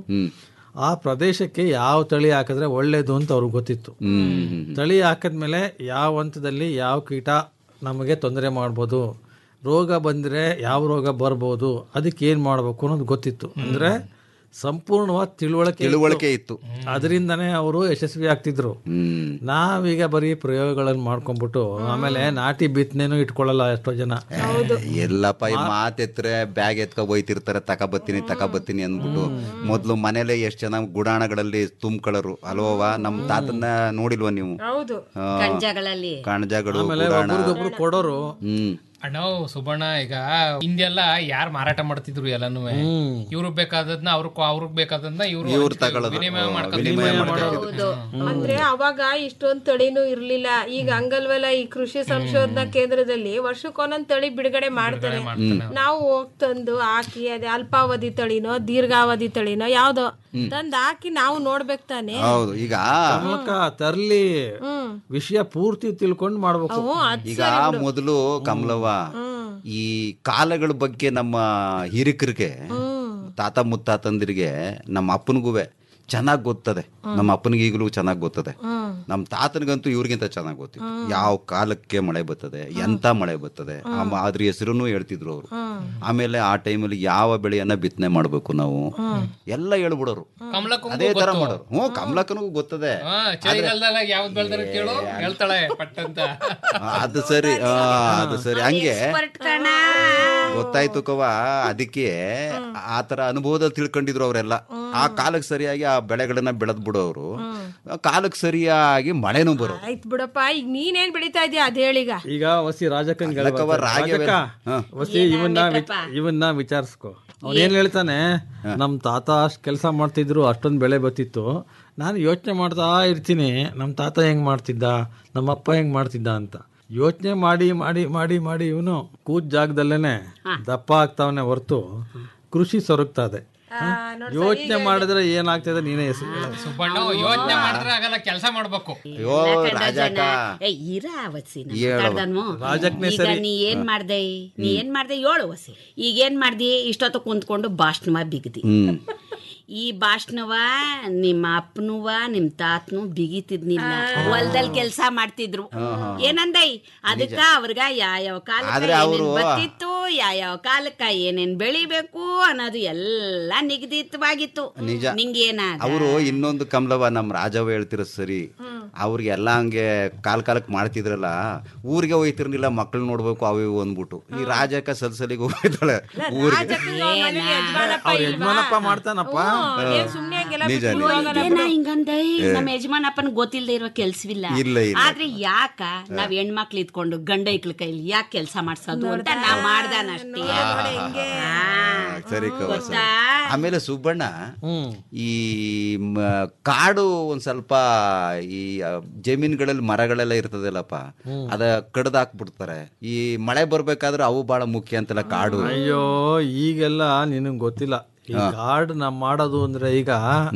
ಆ ಪ್ರದೇಶಕ್ಕೆ ಯಾವ ತಳಿ ಹಾಕಿದ್ರೆ ಒಳ್ಳೇದು ಅಂತ ಅವ್ರಿಗೆ ಗೊತ್ತಿತ್ತು ತಳಿ ಹಾಕಿದ್ಮೇಲೆ ಯಾವ ಹಂತದಲ್ಲಿ ಯಾವ ಕೀಟ ನಮಗೆ ತೊಂದರೆ ಮಾಡ್ಬೋದು ರೋಗ ಬಂದ್ರೆ ಯಾವ ರೋಗ ಬರ್ಬೋದು ಅದಕ್ಕೆ ಏನ್ ಮಾಡ್ಬೇಕು ಅನ್ನೋದು ಗೊತ್ತಿತ್ತು ಅಂದ್ರೆ ಸಂಪೂರ್ಣವಾದ ತಿಳುವಳಿಕೆ ತಿಳುವಳಿಕೆ ಇತ್ತು ಅದರಿಂದನೇ ಅವರು ಯಶಸ್ವಿ ಆಗ್ತಿದ್ರು ನಾವೀಗ ಬರೀ ಪ್ರಯೋಗಗಳನ್ನು ಮಾಡ್ಕೊಂಡ್ಬಿಟ್ಟು ಆಮೇಲೆ ನಾಟಿ ಬಿತ್ತನೆನೂ ಇಟ್ಕೊಳ್ಳಲ್ಲ ಎಷ್ಟೋ ಜನ ಎಲ್ಲಪ್ಪ ಈ ಮಾತೆತ್ರೆ ಬ್ಯಾಗ್ ಎತ್ಕೊ ಹೋಯ್ತಿರ್ತಾರೆ ತಕ ಬತ್ತೀನಿ ತಕ ಬತ್ತೀನಿ ಅಂದ್ಬಿಟ್ಟು ಮೊದ್ಲು ಮನೇಲೆ ಎಷ್ಟ್ ಜನ ಗುಡಾಣಗಳಲ್ಲಿ ತುಂಬ್ಕೊಳ್ಳೋರು ಅಲ್ವವ ನಮ್ ತಾತನ್ನ ನೋಡಿಲ್ವ ನೀವು ಹೌದು ಆ, ಕಣ್ಜಗಳಲ್ಲಿ ಕಣಜಗಳು ಆಮೇಲೆ ಗುಡಾಣ ಒಬ್ರಿಗೊಬ್ರು ಕೊಡೋರು ಹ್ಮ್ ಅಣ್ಣ ಸುಬಣ್ಣ ಈಗ ಹಿಂದೆಲ್ಲ ಯಾರು ಮಾರಾಟ ಮಾಡ್ತಿದ್ರು ಎಲ್ಲಾನು ಇವ್ರಿಗೆ ಬೇಕಾದದ್ನ ಅವ್ರ ಅವ್ರಿಗೆ ಬೇಕಾದದ್ನ ಇವ್ರು ಇವ್ರು ಹಂಚ್ಕೊಳ್ಳೋದು, ತಗೊಳ್ಳೋದು. ವಿನಿಮಯ ಆ, ಮಾಡ್ಕೊಂಡು ವಿನಿಮಯ ವಿನಿಮಯ ಮಾಡ್ಕೊಂಡು. ಮಾಡೋದು. ಅಂದ್ರೆ ಅವಾಗ ಇಷ್ಟೊಂದ್ ತಳಿನೂ ಇರ್ಲಿಲ್ಲ ಈಗ ಹಂಗಲ್ವಲ್ಲ ಈ ಕೃಷಿ ಸಂಶೋಧನಾ ಕೇಂದ್ರದಲ್ಲಿ ವರ್ಷಕ್ಕೊಂದೊಂದ್ ತಳಿ ಬಿಡುಗಡೆ ಮಾಡ್ತಾರೆ ನಾವು ಹೋಗ್ ತಂದು ಹಾಕಿ ಅದೇ ಅಲ್ಪಾವಧಿ ತಳಿನೋ ದೀರ್ಘಾವಧಿ ತಳಿನೋ ಯಾವ್ದೋ ತಂದ್ ಹಾಕಿ ನಾವು ನೋಡ್ಬೇಕು ತಾನೆ ಹೌದು ಈಗ ಕಮಲಕ್ಕ ತರ್ಲಿ ವಿಷಯ ಪೂರ್ತಿ ತಿಳ್ಕೊಂಡು ಮಾಡ್ಬೇಕು ಈಗ ಮೊದಲು ಕಮಲವ್ವ ಈ ಕಾಲಗಳ ಬಗ್ಗೆ ನಮ್ಮ ಹಿರಿಕರಿಗೆ ತಾತ ಮುತ್ತಾತಂದಿರಿಗೆ ನಮ್ಮ ಅಪ್ಪನಿಗೂ ಚೆನ್ನಾಗಿ ಗೊತ್ತದೆ ನಮ್ಮ ಅಪ್ಪನಿಗೆ ಈಗಲೂ ಚೆನ್ನಾಗಿ ಗೊತ್ತದೆ ನಮ್ಮ ತಾತನಿಗಂತೂ ಇವ್ರಿಗಿಂತ ಚೆನ್ನಾಗಿ ಗೊತ್ತಿತ್ತು ಯಾವ ಕಾಲಕ್ಕೆ ಮಳೆ ಬರ್ತದೆ ಎಂತ ಮಳೆ ಬರ್ತದೆ ಆಮ- ಅದ್ರ ಹೆಸರನ್ನು ಹೇಳ್ತಿದ್ರು ಅವರು ಆಮೇಲೆ ಆ ಟೈಮಲ್ಲಿ ಯಾವ ಬೆಳೆಯನ್ನ ಬಿತ್ತನೆ ಮಾಡ್ಬೇಕು ನಾವು ಎಲ್ಲ ಹೇಳ್ಬಿಡೋರು ಕಮಲಕ್ಕೂ ಅದೇ ತರ ಮಾಡೋರು ಹ್ಞೂ ಕಮಲಕ್ಕನಿಗೂ ಗೊತ್ತದೆ ಹಾ, ಚಳಿಗಾಲದಾಗ ಯಾವ್ದು ಬೆಳ್ದಾರ ಕೇಳು ಹೇಳ್ತಾಳೆ ಪಟ್ ಅಂತ ಅದು ಸರಿ ಆ, ಅದು ಸರಿ ಹಂಗೆ ಗೊತ್ತಾಯ್ತು ಕವ ಅದಕ್ಕೆ ಆ ತರ ಅನುಭವದಲ್ಲಿ ತಿಳ್ಕೊಂಡಿದ್ರು ಅವರೆಲ್ಲ ಆ ಕಾಲಕ್ಕೆ ಸರಿಯಾಗಿ ಆ ಬೆಳೆಗಳನ್ನ ಬೆಳೆದ್ ಬಿಡೋರು ಕಾಲಕ್ಕೆ ಸರಿಯಾಗಿ ಮಳೆನೂ ಬರೋದು ಆಯ್ತು ಬಿಡಪ್ಪ ಈಗ ನೀನೇನ್ ಬೆಳಿತಾ ಇದೀಯ ಅದ್ ಹೇಳೀಗ ಈಗ ವಸಿ ರಾಜಕ್ಕನ್ ಅಲ್ಲಕ್ಕವ್ವ, ರಾಗಿ ಅವೆಲ್ಲ- ಹಾ. ವಸಿ ಇವನ್ನ ವಿಚ್- ಇವನ್ನ ವಿಚಾರಿಸ್ಕೊ ಅವನೇನ್ ಹೇಳ್ತಾನೆ ನಮ್ ತಾತ ಅಷ್ಟ್ ಕೆಲಸ ಮಾಡ್ತಿದ್ರು ಅಷ್ಟೊಂದ್ ಬೆಳೆ ಬತ್ತಿತ್ತು ನಾನು ಯೋಚನೆ ಮಾಡ್ತಾ ಇರ್ತೀನಿ ನಮ್ ತಾತ ಹೆಂಗ್ ಮಾಡ್ತಿದ್ದ ನಮ್ಮ ಅಪ್ಪ ಹೆಂಗ್ ಮಾಡ್ತಿದ್ದ ಅಂತ ಯೋಚನೆ ಮಾಡಿ ಮಾಡಿ ಮಾಡಿ ಮಾಡಿ ಇವನು ಕೂತ್ ಜಾಗದಲ್ಲೇನೆ ದಪ್ಪ ಆಗ್ತಾವನೆ ಹೊರ್ತು ಕೃಷಿ ಸೊರಗ್ತದೆ ಯೋಚನೆ ಮಾಡಿದ್ರೆ ಏನಾಗ್ತದೆ ನೀನೇ ಹೆಸರು ಹೇಳು. ಸುಬ್ಬಣ್ಣ ಯೋಚನೆ ಮಾಡಿದ್ರೆ ಆಗಲ್ಲ ಕೆಲಸ ಮಾಡ್ಬೇಕು ಅಯ್ಯೋ ರಾಜಕ್ಕ ಏ ಇರ ವಸಿ ಹೇಳು. ರಾಜಕ್ನೇ ಈಗ ನೀ ಏನ್ ಮಾಡ್ದೆ ನೀ ಏನ್ ಮಾಡ್ದೆ ಏಳು ವಸಿ ಈಗ ಏನ್ ಮಾಡ್ದಿ ಇಷ್ಟೊತ್ತು ಕುಂತ್ಕೊಂಡು ಭಾಷಣವ ಬಿಗದಿ ಹ್ಮ್ ಈ ಭಾಷಣವ ನಿಮ್ಮ ಅಪ್ಪನುವ ನಿಮ್ ತಾತನು ಬಿಗಿತಿದ್ನಿಲ್ಲ ಹೊಲ್ದಲ್ಲಿ ಕೆಲ್ಸ ಮಾಡ್ತಿದ್ರು ಏನಂದೈ ಅದಕ್ಕ ಅವ್ರಿಗ ಯಾವ್ಯಾವ ಕಾಲಕ್ಕ ಆದ್ರೆ ಏನೇನ್ ಅವ್ರು- ಬತ್ತಿತ್ತು ಯಾವ್ಯಾವ ಕಾಲಕ್ಕ ಏನೇನ್ ಬೆಳಿಬೇಕು ಅನ್ನೋದು ಎಲ್ಲ ನಿಗದಿತವಾಗಿತ್ತು ನಿಜ ನಿಂಗೇನಾಗ ಅವರು ಇನ್ನೊಂದು ಕಮಲವ ನಮ್ಮ ರಾಜವ ಹೇಳ್ತಿರೋ ಸರಿ ಅವ್ರಿಗೆಲ್ಲ ಹಂಗೆ ಕಾಲ್ ಕಾಲಕ್ಕೆ ಮಾಡ್ತಿದ್ರಲ್ಲ ಊರಿಗೆ ಹೋಯ್ತಿರ್ಲಿಲ್ಲ ಮಕ್ಳು ನೋಡ್ಬೇಕು ಅವು ಇವು ಅಂದ್ಬಿಟ್ಟು ಈ ರಾಜಕ್ಕ ಸಲ್ಸಲಿಗೆ ಹೋಗ್ತಾಳೆ ಊರಿಗೆ ಅವ್ರ ಯಜಮಾನಪ್ಪ ಮಾಡ್ತಾನಪ್ಪ ಸುಮ್ನೆ ಹಂಗೆಲ್ಲ ನಿಜ ಬಿಟ್ಬಿಡು ನಿಜ. ಹೋಗೋಣ ಇದೇನಾ ಹಿಂಗಂದ ನಮ್ಮ ಯಜಮಾನಪ್ಪನ ಗೊತ್ತಿಲ್ಲದೆ ಇರೋ ಕೆಲ್ಸವಿಲ್ಲ ಇಲ್ಲ, ಇಲ್ಲ. ಆದ್ರೆ ಯಾಕ ನಾವ್ ಹೆಣ್ಮಕ್ಳು ಇದ್ಕೊಂಡು ಗಂಡ ಇಕ್ಳ ಕೈಲಿ ಯಾಕೆ ಕೆಲಸ ಮಾಡ್ಸೋದು ಅಂತ ನಾ ಮಾಡ್ದಾನಷ್ಟೇ ಆ, ಸರಿ ಕವ ಸರಿ. ಗೊತ್ತಾ? ಆಮೇಲೆ ಸುಬ್ಬಣ್ಣ ಈ ಮ- ಕಾಡು ಒಂದ್ ಸ್ವಲ್ಪ ಈ ಆ, ಜಮೀನುಗಳಲ್ಲಿ ಮರಗಳೆಲ್ಲ ಇರ್ತದಲ್ಲಪ್ಪ ಅದ ಕಡ್ದಾಕ್ಬಿಡ್ತಾರೆ ಈ ಮಳೆ ಬರ್ಬೇಕಾದ್ರೆ ಅವು ಬಹಳ ಮುಖ್ಯ ಅಂತಲ್ಲ ಕಾಡು ಅಯ್ಯೋ ಈಗೆಲ್ಲ ನಿನಗ್ ಗೊತ್ತಿಲ್ಲ ಈ ಗಾರ್ಡ್ ನಾವ್ ಮಾಡೋದು ಅಂದ್ರೆ ಈಗ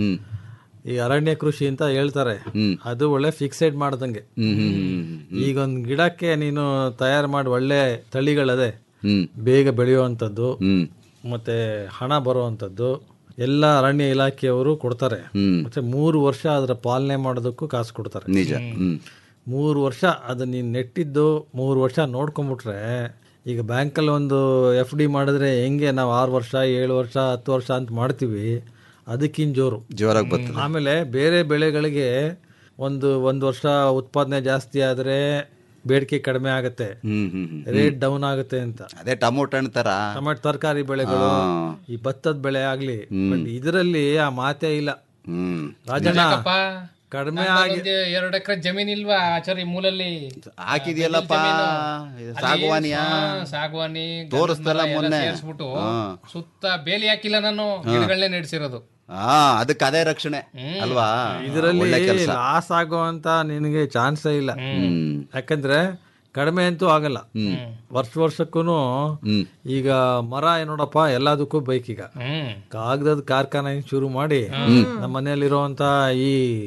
ಈ ಅರಣ್ಯ ಕೃಷಿ ಅಂತ ಹೇಳ್ತಾರೆ ಅದು ಒಳ್ಳೆ ಫಿಕ್ಸೆಡ್ ಮಾಡ್ದಂಗೆ ಹ್ಮ್ ಹ್ಮ್ ಹ್ಮ್ ಈಗ ಒಂದ್ ಗಿಡಕ್ಕೆ ನೀನು ತಯಾರು ಮಾಡಿ ಒಳ್ಳೆ ತಳಿಗಳದೆ ಹ್ಮ್ ಬೇಗ ಬೆಳೆಯುವಂಥದ್ದು ಹ್ಮ್ ಮತ್ತೆ ಹಣ ಬರುವಂಥದ್ದು ಎಲ್ಲ ಅರಣ್ಯ ಇಲಾಖೆಯವರು ಕೊಡ್ತಾರೆ ಹ್ಮ್. ಮತ್ತೆ ಮೂರು ವರ್ಷ ಅದರ ಪಾಲನೆ ಮಾಡೋದಕ್ಕೂ ಕಾಸು ಕೊಡ್ತಾರೆ ನಿಜ ಹ್ಮ್ ಮೂರು ವರ್ಷ ಅದು ನೀನು ನೆಟ್ಟಿದ್ದು ಮೂರು ವರ್ಷ ನೋಡ್ಕೊಂಬಿಟ್ರೆ ಈಗ ಬ್ಯಾಂಕಲ್ಲಿ ಒಂದು ಎಫ್ ಡಿ ಮಾಡಿದ್ರೆ ಹೆಂಗೆ ನಾವು ಆರು ವರ್ಷ ಏಳು ವರ್ಷ ಹತ್ತು ವರ್ಷ ಅಂತ ಮಾಡ್ತೀವಿ ಅದಕ್ಕಿಂತ ಜೋರು ಜೋರಾಗಿ ಬರ್ತದೆ ಆಮೇಲೆ ಬೇರೆ ಬೆಳೆಗಳಿಗೆ ಒಂದು ಒಂದು ವರ್ಷ ಉತ್ಪಾದನೆ ಜಾಸ್ತಿ ಆದರೆ ಬೇಡಿಕೆ ಕಡಿಮೆ ಆಗುತ್ತೆ ಹ್ಮ್ ಹ್ಮ್ ಹ್ಮ್ ರೇಟ್ ಡೌನ್ ಆಗುತ್ತೆ ಅಂತ ಅದೇ ಟಮೋಟ ಹಣ್ಣ್ ತರ ಟೊಮೆಟೊ ತರಕಾರಿ ಬೆಳೆಗಳು ಹಾ. ಈ ಭತ್ತದ ಬೆಳೆ ಆಗ್ಲಿ ಬಟ್ ಇದರಲ್ಲಿ ಆ ಮಾತೇ ಇಲ್ಲ ಹ್ಮ್ ರಾಜಣ್ಣ ಯಾಕಪ್ಪ? ಕಡಿಮೆ ನಂದು ಆಗಿ ಒಂದು ಎರಡು ಎಕರೆ ಜಮೀನ್ ಇಲ್ವಾ ಆಚಾರಿ ಮೂಲಲ್ಲಿ ಹಾಕಿದ್ಯಲ್ಲಪ್ಪ ಅಲ್ಲಿ ಸಾಗುವಾನಿಯ ಹಾ, ಸಾಗುವಾನಿ ತೋರಿಸ್ದಲ್ಲ ಗಂಧದ ಮರ ಎಲ್ಲ ಮೊನ್ನೆ. ಸೇರ್ಸ್ಬಿಟ್ಟು ಹಾ. ಸುತ್ತ ಬೇಲಿ ಹಾಕಿಲ್ಲ ನಾನು ಗಿಡಗಳನ್ನೇ ನಡೆಸಿರೋದು ಹಾ ಅದಕ್ಕೆ ಅದೇ ರಕ್ಷಣೆ ಅಲ್ವಾ ಇದರಲ್ಲಿ ಒಳ್ಳೆ ಕೆಲಸ ಲಾಸ್ ಆಗುವಂತ ನಿನಗೆ ಚಾನ್ಸೇ ಇಲ್ಲ ಹ್ಮ್ ಯಾಕಂದ್ರೆ ಕಡಿಮೆ ಅಂತೂ ಆಗಲ್ಲ ವರ್ಷ ವರ್ಷಕ್ಕೂ ಈಗ ಮರ ಏನ್ ನೋಡಪ್ಪ ಎಲ್ಲದಕ್ಕೂ ಬೈಕ್ ಈಗ ಹ್ಮ್ ಕಾಗದದ ಕಾರ್ಖಾನೆ ಶುರು ಮಾಡಿ ನಮ್ಮ ಮನೆಯಲ್ಲಿರುವಂತ ಈ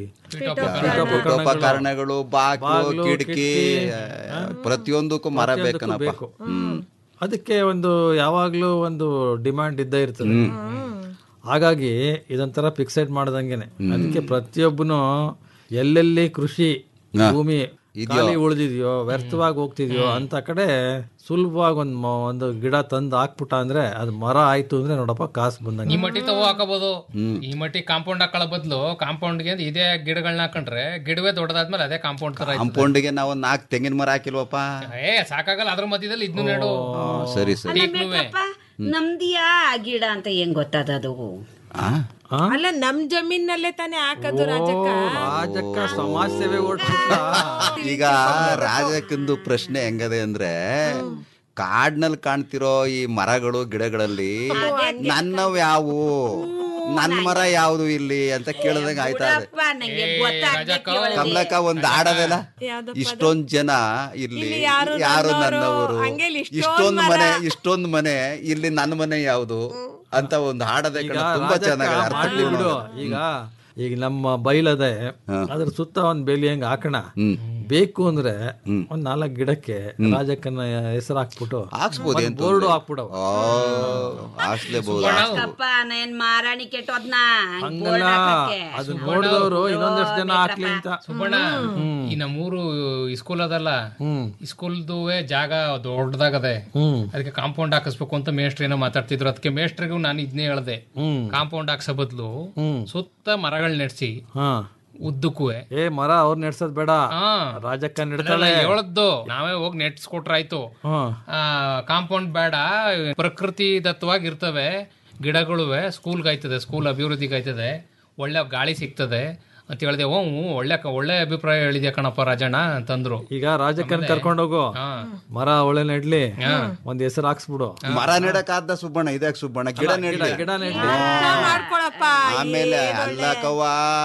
ಉಪಕರಣಗಳು ಬಾಕ್ಲು ಬಾಗ್ಲು, ಕಿಟಕಿ ಕಿಟ್ಕಿ, ಪ್ರತಿಯೊಂದಕ್ಕೂ ಮರ ಪ್ರತಿಯೊಂದಕ್ಕೂ ಬೇಕನಪ್ಪ ಬೇಕು. ಹ್ಮ್ ಅದಕ್ಕೆ ಒಂದು ಯಾವಾಗ್ಲೂ ಒಂದು ಡಿಮ್ಯಾಂಡ್ ಇದ್ದೇ ಇರ್ತದೆ ಹಾಗಾಗಿ ಇದೊಂಥರ ಫಿಕ್ಸೆಡ್ ಮಾಡ್ದಂಗೆನೆ ಅದಕ್ಕೆ ಪ್ರತಿಯೊಬ್ಬನು ಎಲ್ಲೆಲ್ಲಿ ಕೃಷಿ ಭೂಮಿ ಇದ್ಯೋ? ಖಾಲಿ ಉಳಿದಿದ್ಯೋ ವ್ಯರ್ಥವಾಗಿ ಹೋಗ್ತಿದ್ಯೋ ಅಂತ ಕಡೆ ಸುಲಭವಾಗಿ ಒಂದ್ ಮ- ಒಂದು ಗಿಡ ತಂದು ಹಾಕ್ಬಿಟ್ಟ ಅಂದ್ರೆ ಅದು ಮರ ಆಯ್ತು ಅಂದ್ರೆ ನೋಡಪ್ಪ ಕಾಸು ಈ ಬಂದಂಗೆ ಮಟ್ಟಿ ತಗೋ ಹಾಕಬಹುದು ಈ ಮಟ್ಟಿ ಕಾಂಪೌಂಡ್ ಹಾಕೊಳ್ಳೋ ಬದಲು ಕಾಂಪೌಂಡ್ಗೆ ಇದೇ ಗಿಡಗಳನ್ನ ಹಾಕೊಂಡ್ರೆ ಗಿಡವೇ ದೊಡ್ಡದಾದ್ಮೇಲೆ ಅದೇ ಕಾಂಪೌಂಡ್ ತರ ಆಯ್ತದೆ. ಕಾಂಪೌಂಡ್ಗೆ ನಾವು ಒಂದು ನಾಲ್ಕು ತೆಂಗಿನ ಮರ ಹಾಕಿಲ್ವಪ್ಪ ಏ ಸಾಕಾಗಲ್ಲ ಅದ್ರ ಮಧ್ಯದಲ್ಲಿ ಇದನ್ನು ನೆಡು ಸರಿ ಸರಿ ಅಲ್ಲ ಮೇಕಪ್ಪ ನಮ್ದಿಯಾ ಆ ಗಿಡ ಅಂತ ಹೆಂಗ್ ಗೊತ್ತದದು ಅಲ್ಲ ನಮ್ ಜಮೀನಲ್ಲೇ ತಾನೇ ಹಾಕೋದು ರಾಜಕ್ಕ ರಾಜಕ್ಕ ಸಮಾಜ ಸೇವೆ ಓಡ್ಬಿಟ್ಟ ಈಗ ರಾಜಕ್ಕಂದು ಪ್ರಶ್ನೆ ಹೆಂಗದೆ ಅಂದ್ರೆ ಕಾಡ್ನಲ್ಲಿ ಕಾಣ್ತಿರೋ ಈ ಮರಗಳು ಗಿಡಗಳಲ್ಲಿ ನನ್ನವ್ ಯಾವು ನನ್ ಮರ ಯಾವ್ದು ಇಲ್ಲಿ ಅಂತ ಕೇಳ್ದಂಗ ಆಯ್ತಾ ಇದೆ ಅಪ್ಪ ನಂಗೆ ಗೊತ್ತಾಗ್ದೆ ಕಮಲಕ್ಕ ಒಂದ್ ಆಡೋದಲ್ಲ ಯಾವ್ದಪ್ಪ ಇಷ್ಟೊಂದ್ ಜನ ಇಲ್ಲಿ ಇಲ್ಲಿ ಯಾರು ಯಾರು ನನ್ನೋರು, ನನ್ನವರು ಹಂಗೆ ಇಲ್ಲಿ ಇಷ್ಟೊಂದ್ ಇಷ್ಟೊಂದ್ ಮರ. ಮನೆ ಇಷ್ಟೊಂದ್ ಮನೆ ಇಲ್ಲಿ ನನ್ನ ಮನೆ ಯಾವ್ದು ಅಂತ ಒಂದು ಹಾಡದೆ ಈಗ ಕಣ ತುಂಬಾ ರಾಜಕ್ಕ ಚೆನ್ನಾಗಿ ಅರ್ಥ ಮಾಡ್ಲಿ ಬಿಡು ಈಗ ಈಗ ನಮ್ಮ ಬೈಲದೆ ಅದ್ರ ಸುತ್ತ ಒಂದ್ ಬೇಲಿ ಹೆಂಗ್ ಹಾಕೋಣ ಬೇಕು ಅಂದ್ರೆ ಒಂದ್ ನಾಲ್ಕ್ ಗಿಡಕ್ಕೆ ರಾಜಕ್ಕನ ಹೆಸರು ಹಾಕ್ಬಿಟ್ಟು ಹಾಕ್ಸ್ಬೋದು ಏನ್ ಬೋರ್ಡು ತೊಂದ್ರೆ? ಹಾಕ್ಬಿಡವ ಆ, ಹಾಕ್ಸ್ಲೇಬಹುದು ಅಪ್ಪ ನಾನ್ ಮಾರಾಣಿ ಕೆಟ್ಟೋದ್ನ ಹಂಗಲ್ಲ ಅದು ನೋಡಿದವರು ಇನ್ನೊಂದಷ್ಟು ಜನ ಹಾಕ್ಲಿ ಅಂತ ಸುಬ್ಬಣ್ಣ ಈ ನಮ್ಮೂರು ಸ್ಕೂಲ್ ಅದಲ್ಲ ಈ ಸ್ಕೂಲ್ದುವೆ ಜಾಗ ದೊಡ್ಡದಾಗದೆ ಹ್ಮ್ ಅದಕ್ಕೆ ಕಾಂಪೌಂಡ್ ಹಾಕಿಸ್ಬೇಕು ಅಂತ ಮೇಸ್ಟ್ರ್ ಏನೋ ಮಾತಾಡ್ತಿದ್ರು ಅದಕ್ಕೆ ಮೇಸ್ಟ್ರಿಗೂ ನಾನು ಇದನ್ನೇ ಹೇಳ್ದೆ ಹ್ಮ್ ಕಾಂಪೌಂಡ್ ಹಾಕ್ಸೋ ಬದಲು ಹ್ಮ್ ಸುತ್ತ ಮರಗಳು ನೆಡ್ಸಿ ಹಾ ಉದ್ದಕ್ಕುವೆ ಏ ಮರ ಅವ್ರು ನೆಡ್ಸೋದ್ ಬೇಡ ಹಾ ರಾಜಕ್ಕ ಅದೆಲ್ಲ ನೆಡ್ತಾಳೆ ಹೇಳದ್ದು ನಾವೇ ಹೋಗಿ ನೆಟ್ಸ್ಕೊಟ್ರಾಯ್ತು ಹ್ಮ್ ಕಾಂಪೌಂಡ್ ಬೇಡ ಪ್ರಕೃತಿ ದತ್ತವಾಗಿ ಇರ್ತವೆ ಗಿಡಗಳುವೆ ಸ್ಕೂಲ್ಗೆ ಆಯ್ತದೆ ಸ್ಕೂಲ್ ಅಭಿವೃದ್ಧಿಗೆ ಆಯ್ತದೆ ಒಳ್ಳೆ ಗಾಳಿ ಸಿಗ್ತದೆ ಅಂತ ಹೇಳ್ದೆ ಓ ಹ್ಞೂ ಒಳ್ಳೆ ಒಳ್ಳೆ ಅಭಿಪ್ರಾಯ ಹೇಳಿದ್ಯಾ ಕಣಪ್ಪ ರಾಜಣ್ಣ ಅಂತಂದ್ರು ಈಗ ರಾಜಕ್ಕನ್ ಕರ್ಕೊಂಡೋಗು ಹಾ. ಮರ ಒಳ್ಳೆ ನೆಡ್ಲಿ ಒಂದ್ ಹೆಸರು ಹಾಕ್ಸ್ಬಿಡು ಮರ ನೆಡಕ್ ಆದ ಸುಬ್ಬಣ್ಣ ಇದ್ಯಾಕ್ ಸುಬ್ಬಣ್ಣ ಗಿಡ ನೆಡ್ಲಿ ಗಿಡ ನೆಡ್ಲಿ ಮಾಡ್ಕೊಳಪ್ಪ ಆಮೇಲೆ ಅಲ್ಲ ಕವ್ವ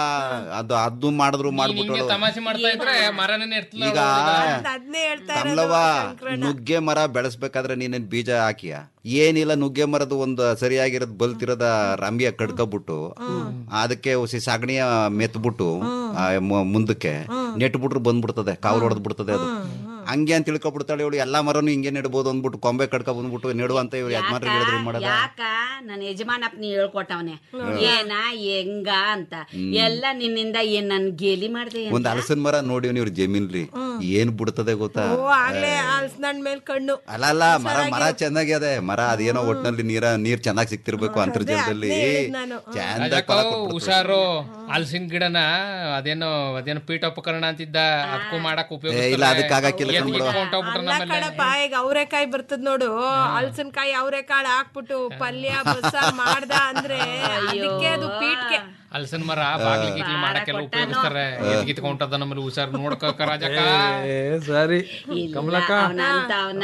ಅದು ಅದು ಮಾಡಿದ್ರು ಹಿಂಗೆ ಮಾಡ್ಬಿಟ್ಟು ತಮಾಷೆ ಮಾಡ್ತಾ ಇದ್ರೆ ಮರನೇ ನೆಡ್ತಲ್ಲ ಈಗ ಅದ್ನೇ ಹೇಳ್ತಾ ಕಮಲವ್ವ ನುಗ್ಗೆ ಮರ ಬೆಳೆಸ್ಬೇಕಾದ್ರೆ ನೀನೇನ್ ಬೀಜ ಹಾಕಿಯ ಏನಿಲ್ಲ ನುಗ್ಗೆ ಮರದ ಒಂದು ಸರಿಯಾಗಿರೋದ್ ಬಲ್ತಿರೋದ ರಂಬಿಯ ಕಡ್ಕೊಬಿಟ್ಟು ಅದಕ್ಕೆ ಹುಸಿ ಸಗಣಿಯ ಮೆತ್ಬಿಟ್ಟು ಆ ಮ- ಮುಂದಕ್ಕೆ ನೆಟ್ಬಿಟ್ರು ಬಂದ್ಬಿಡ್ತದೆ ಕಾವಲು ಹೊಡೆದ್ ಬಿಡ್ತದೆ ಅದು ಹಂಗೆ ಅಂತ ತಿಳ್ಕೊಬಿಡ್ತಾಳೆ ಇವಳು ಎಲ್ಲಾ ಮರನು ಹಿಂಗೆ ನೆಡ್ಬೋದು ಅಂದ್ಬಿಟ್ಟು ಕೊಂಬೆ ಕಡ್ಕ ಬಂದ್ಬಿಟ್ಟು ನೆಡುವಂತ ಇವ್ರು ಯಜಮಾನ್ರಿಗೆ ಹೇಳಿದ್ರೆ ಏನ್ ಮಾಡೋದ ಯಾಕ ನನ್ನ ಯಜಮಾನಪ್ಪ ಹೇಳ್ಕೊಟ್ಟವನೆ ಏನ ಹೆಂಗ ಅಂತ ಎಲ್ಲ ನಿನ್ನಿಂದ ಏನ್ ನನ್ ಗೇಲಿ ಮಾಡ್ದೆ ಒಂದ್ ಹಲಸಿನ ಮರ ನೋಡಿ ಇವ್ರ ಜಮೀನ್ಲಿ ಏನ್ ಬಿಡ್ತದೆ ಗೊತ್ತಾ ಓ ಆಗ್ಲೇ ಹಲ್ಸ್ನಣ್ಣ ಮೇಲ್ ಕಣ್ಣು ಅಲ್ಲ ಅಲ್ಲ ಮರ ಮರ ಚೆನ್ನಾಗಿ ಅದೇ ಮರ ಅದೇನೋ ಒಟ್ನಲ್ಲಿ ನೀರ ನೀರ್ ಚೆನ್ನಾಗಿ ಸಿಕ್ತಿರ್ಬೇಕು ಅಂತರ್ಜಲದಲ್ಲಿ ನಾನು. ಚಂದ ರಾಜಕ್ಕ ಹುಷಾರು ಹಲಸಿನ ಗಿಡನ ಅದೇನೋ ಅದೇನೋ ಪೀಠೋಪಕರಣ ಅಂತಿದ್ದ ಅದಕ್ಕೂ ಮಾಡಕ್ ಏ, ಇಲ್ಲ, ಅದಕ್ಕೆ ಆಗಕ್ಕಿಲ್ಲ ಕಣ್ಬಿಡು. ಅಲ್ಲ ಕಣಪ್ಪ ಈಗ ಅವ್ರೆಕಾಯಿ ಬರ್ತದ ನೋಡು ಹಲ್ಸನ್ಕಾಯಿ ಅವ್ರೆಕಾಳು ಹಾಕ್ಬಿಟ್ಟು ಪಲ್ಯ ಬಸ್ಸಾರ್ ಮಾಡ್ದ ಅಂದ್ರೆ ಅದಕ್ಕೆ ಅದು ಪೀಟ್ಗೆ ಹಲಸಿನ ಮರ ಬಾಗ್ಲಿ ಗಿಗ್ಲಿ ಮಾಡಕ್ಕೆಲ್ಲ ಉಪಯೋಗಿಸ್ತಾರೆ ಎದ್ಗಿತ್ಕೊಂಟದ ನಮ್ಮಲ್ಲಿ ಹುಷಾರ್ ನೋಡ್ಕೋಕ ರಾಜಕ್ಕ ಏ ಸರಿ ಕಮಲಕ್ಕ ಅವನ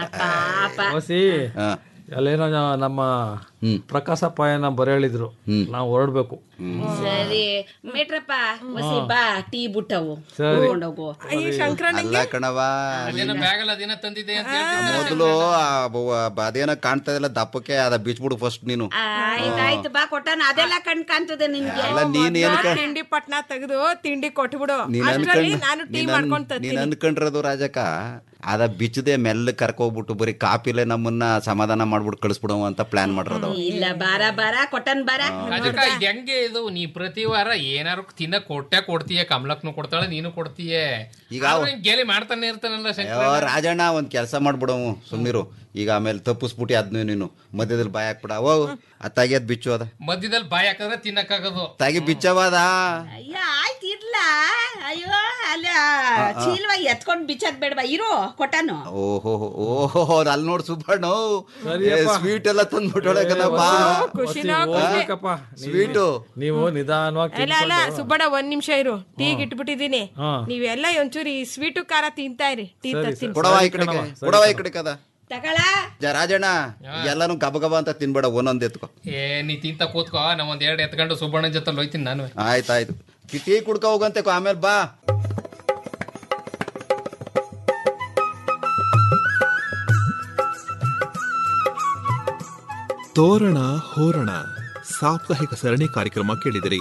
ಪಾಪ ಹೊಸಿ ಅಲ್ಲೇನೋ ನಾ- ನಮ್ಮ ಪ್ರಕಾಶಪ್ಪಯ್ಯನ ಬರೇಳಿದ್ರು ನಾವು ಹೊರಡ್ಬೇಕು ಸರಿ ಮೇಟ್ರಪ್ಪ ಹೊಸಿ ಬಾ ಟೀ ಬುಟ್ಟವು ಸರಿ. ತಗೊಂಡೋಗು ಈ ಶಂಕರಣ್ಣ ಅಲ್ಲ ಕಣವ ಅದೇನೋ ಬ್ಯಾಗಲ್ಲ ಅದೇನೋ ತಂದಿದ್ದೆ ಅಂತ ಹೇಳ್ತಿದ್ದೆ. ಮೊದಲು ಅದೇನೋ ಕಾಣ್ತಾ ಇಲ್ಲ ದಪ್ಪಕ್ಕೆ ಅದ ಬಿಚ್ಬಿಡು ಫಸ್ಟ್ ನೀನು ಆಯ್ತಾಯ್ತು ಬಾ ಕೊಟ್ಟಾನ ಅದೆಲ್ಲ ಕಣ್ ಕಾಣ್ತದೆ ನಿನ್ಗೆ ಅಲ್ಲ ನೀನ್ ಏನ್ ಕ- ತಿಂಡಿ ಪಟ್ನ ತೆಗೆದು ತಿಂಡಿ ಕೊಟ್ಬಿಡು ನೀನ್ ಅಷ್ಟ್ರಲ್ಲಿ ಅನ್ಕೊಂಡ್ ನಾನು ಟೀ ನೀನ್ ಮಾಡ್ಕೊಂಡ್ ಅನ್- ನೀನ್ ತರ್ತೀನಿ ಅನ್ಕೊಂಡ್ರದು ರಾಜಕ ಅದ ಬಿಚ್ಚದೆ ಮೆಲ್ಲ ಕರ್ಕೋಗ್ಬಿಟ್ಟು ಬರೀ ಕಾಪಿಲೆ ನಮ್ಮನ್ನ ಸಮಾಧಾನ ಮಾಡ್ಬಿಟ್ಟು ಕಳಿಸ್ಬಿಡವ ಅಂತ ಪ್ಲಾನ್ ಮಾಡಿರೋದು ಇಲ್ಲ ಬಾರ ಬಾರ ಕೊಟ್ಟನ್ ಬಾರ ರಾಜಕ್ಕ ಇದು ಹೆಂಗೆ ಇದು ನೀ ಪ್ರತಿ ವಾರ ಏನಾರು ತಿನ್ನ ಕೊಟ್ಟೆ ಕೊಡ್ತೀಯ ಕಮಲಕ್ನು ಕೊಡ್ತಾಳೆ ನೀನು ಕೊಡ್ತೀಯ ಈಗ ಆದ್ರೂ ಹಿಂಗ್ ಗೇಲಿ ಮಾಡ್ತಾನೆ ಇರ್ತಾನಲ್ಲ ಶಂಕರ ಅಯ್ಯೋ ರಾಜಣ್ಣ ಒಂದ್ ಕೆಲಸ ಮಾಡ್ಬಿಡವು ಸುಮ್ನಿರು ಈಗ ಆಮೇಲೆ ತಪ್ಪಿಸ್ಬಿಟ್ಟು ಅದ್ನು ನೀನು ಮಧ್ಯದಲ್ಲಿ ಬಾಯ್ ಹಾಕ್ಬಿಡ ಓ ಅತ್ತಾಗಿ ಅದ್ ಬಿಚ್ಚು ಅದ ಮಧ್ಯದಲ್ಲಿ ಬಾಯಿ ಹಾಕಿದ್ರೆ ತಿನ್ನಕ್ಕಾಗದು ತಾಗಿ ಬಿಚ್ಚವಾದ ಅಯ್ಯ ಆಯ್ತು ಇರ್ಲ ಅಯ್ಯೋ ಅಲ್ಲ ಚೀಲ್ವ ಎತ್ಕೊಂಡ್ ಬಿಚ್ಚದ್ ಬೇಡವಾ ಇರು ಕೊಟ್ಟಾನು ಓಹೋ ಓಹೋ ಅಲ್ಲಿ ನೋಡ್ ಸುಬ್ಬಣ್ಣ ಸ್ವೀಟ್ ಎಲ್ಲ ತಂದ್ಬಿಟ್ಟೊಳೆ ಕಣಪ್ಪ ಹೋಗ್ಬೇಕಪ್ಪ ಸ್ವೀಟು ನೀವು ನಿಧಾನವಾಗಿ ಅಲ್ಲ ಅಲ್ಲ ಸುಬ್ಬಣ್ಣ ಒಂದ್ ನಿಮಿಷ ಇರು ಟೀಗ್ ಇಟ್ಬಿಟ್ಟಿದೀನಿ ಹಾ. ನೀವೆಲ್ಲ ಒಂಚೂರು ಈ ಸ್ವೀಟು ಖಾರ ತಿಂತಾ ಇರಿ ಟೀ ತರ್ತೀನಿ ಕೊಡವ ಈ ಕಡೆಗೆ ಕೊಡವ ಈ ಕಡೆ ಕದ ತಗಳ ಜ ರಾಜಣ್ಣ ಎಲ್ಲಾನು ಗಬ ಗಬ ಅಂತ ತಿನ್ಬೇಡ ಒಂದೊಂದ್ ಎತ್ಕೊ ಏ ನೀ ತಿಂತ ಕೂತ್ಕೋ ನಾ ಒಂದ್ ಎರಡು ಎತ್ಕೊಂಡು ಸುಬ್ಬಣ್ಣ ಜೊತೆ ಹೋಯ್ತೀನಿ ನಾನು ಆಯ್ತಾಯ್ತು ಟೀ ಕುಡ್ಕೊ ಹೋಗಂತೆ ಆಮೇಲೆ ಬಾ ತೋರಣ ಹೋರಣ ಸಾಪ್ತಾಹಿಕ ಸರಣಿ ಕಾರ್ಯಕ್ರಮ ಕೇಳಿದಿರಿ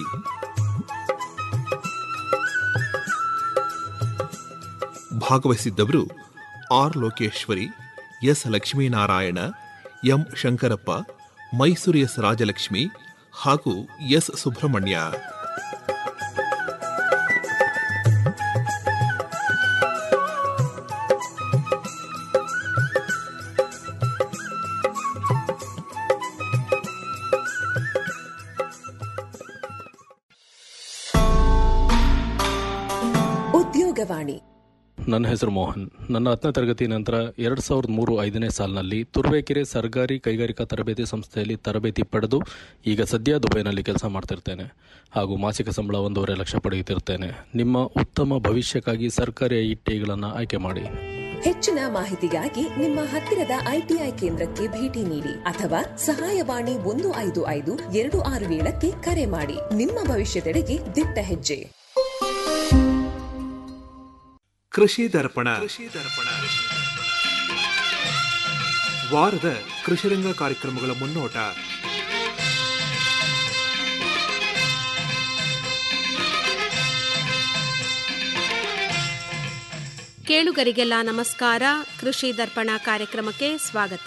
ಭಾಗವಹಿಸಿದ್ದವರು R Lokeshwari S Lakshminarayana M Shankarappa Mysuru S Rajalakshmi ಹಾಗೂ ಎಸ್ ಸುಬ್ರಹ್ಮಣ್ಯ ಆಕಾಶವಾಣಿ ನನ್ನ ಹೆಸರು ಮೋಹನ್ ನನ್ನ ಹತ್ತನೇ ತರಗತಿ ನಂತರ ಎರಡು ಸಾವಿರದ ಮೂರು ಐದನೇ ಸಾಲಿನಲ್ಲಿ ತುರುವೇಕೆರೆ ಸರ್ಕಾರಿ ಕೈಗಾರಿಕಾ ತರಬೇತಿ ಸಂಸ್ಥೆಯಲ್ಲಿ ತರಬೇತಿ ಪಡೆದು ಈಗ ಸದ್ಯ ದುಬೈನಲ್ಲಿ ಕೆಲಸ ಮಾಡ್ತಿರ್ತೇನೆ ಹಾಗೂ ಮಾಸಿಕ ಸಂಬಳ ಒಂದೂವರೆ ಲಕ್ಷ ಪಡೆಯುತ್ತಿರ್ತೇನೆ ನಿಮ್ಮ ಉತ್ತಮ ಭವಿಷ್ಯಕ್ಕಾಗಿ ಸರ್ಕಾರಿ ಐ ಟಿಗಳನ್ನು ಆಯ್ಕೆ ಮಾಡಿ ಹೆಚ್ಚಿನ ಮಾಹಿತಿಗಾಗಿ ನಿಮ್ಮ ಹತ್ತಿರದ ಐಟಿಐ ಕೇಂದ್ರಕ್ಕೆ ಭೇಟಿ ನೀಡಿ ಅಥವಾ ಸಹಾಯವಾಣಿ ಒಂದು ಐದು ಐದು ಎರಡು ಆರು ಏಳಕ್ಕೆ ಕರೆ ಮಾಡಿ ನಿಮ್ಮ ಭವಿಷ್ಯದೆಡೆಗೆ ದಿಟ್ಟ ಹೆಜ್ಜೆ ಕೃಷಿ ದರ್ಪಣ ವಾರದ ಕೃಷಿರಂಗ ಕಾರ್ಯಕ್ರಮಗಳ ಮುನ್ನೋಟ ಕೇಳುಗರಿಗೆಲ್ಲ ನಮಸ್ಕಾರ ಕೃಷಿ ದರ್ಪಣ ಕಾರ್ಯಕ್ರಮಕ್ಕೆ ಸ್ವಾಗತ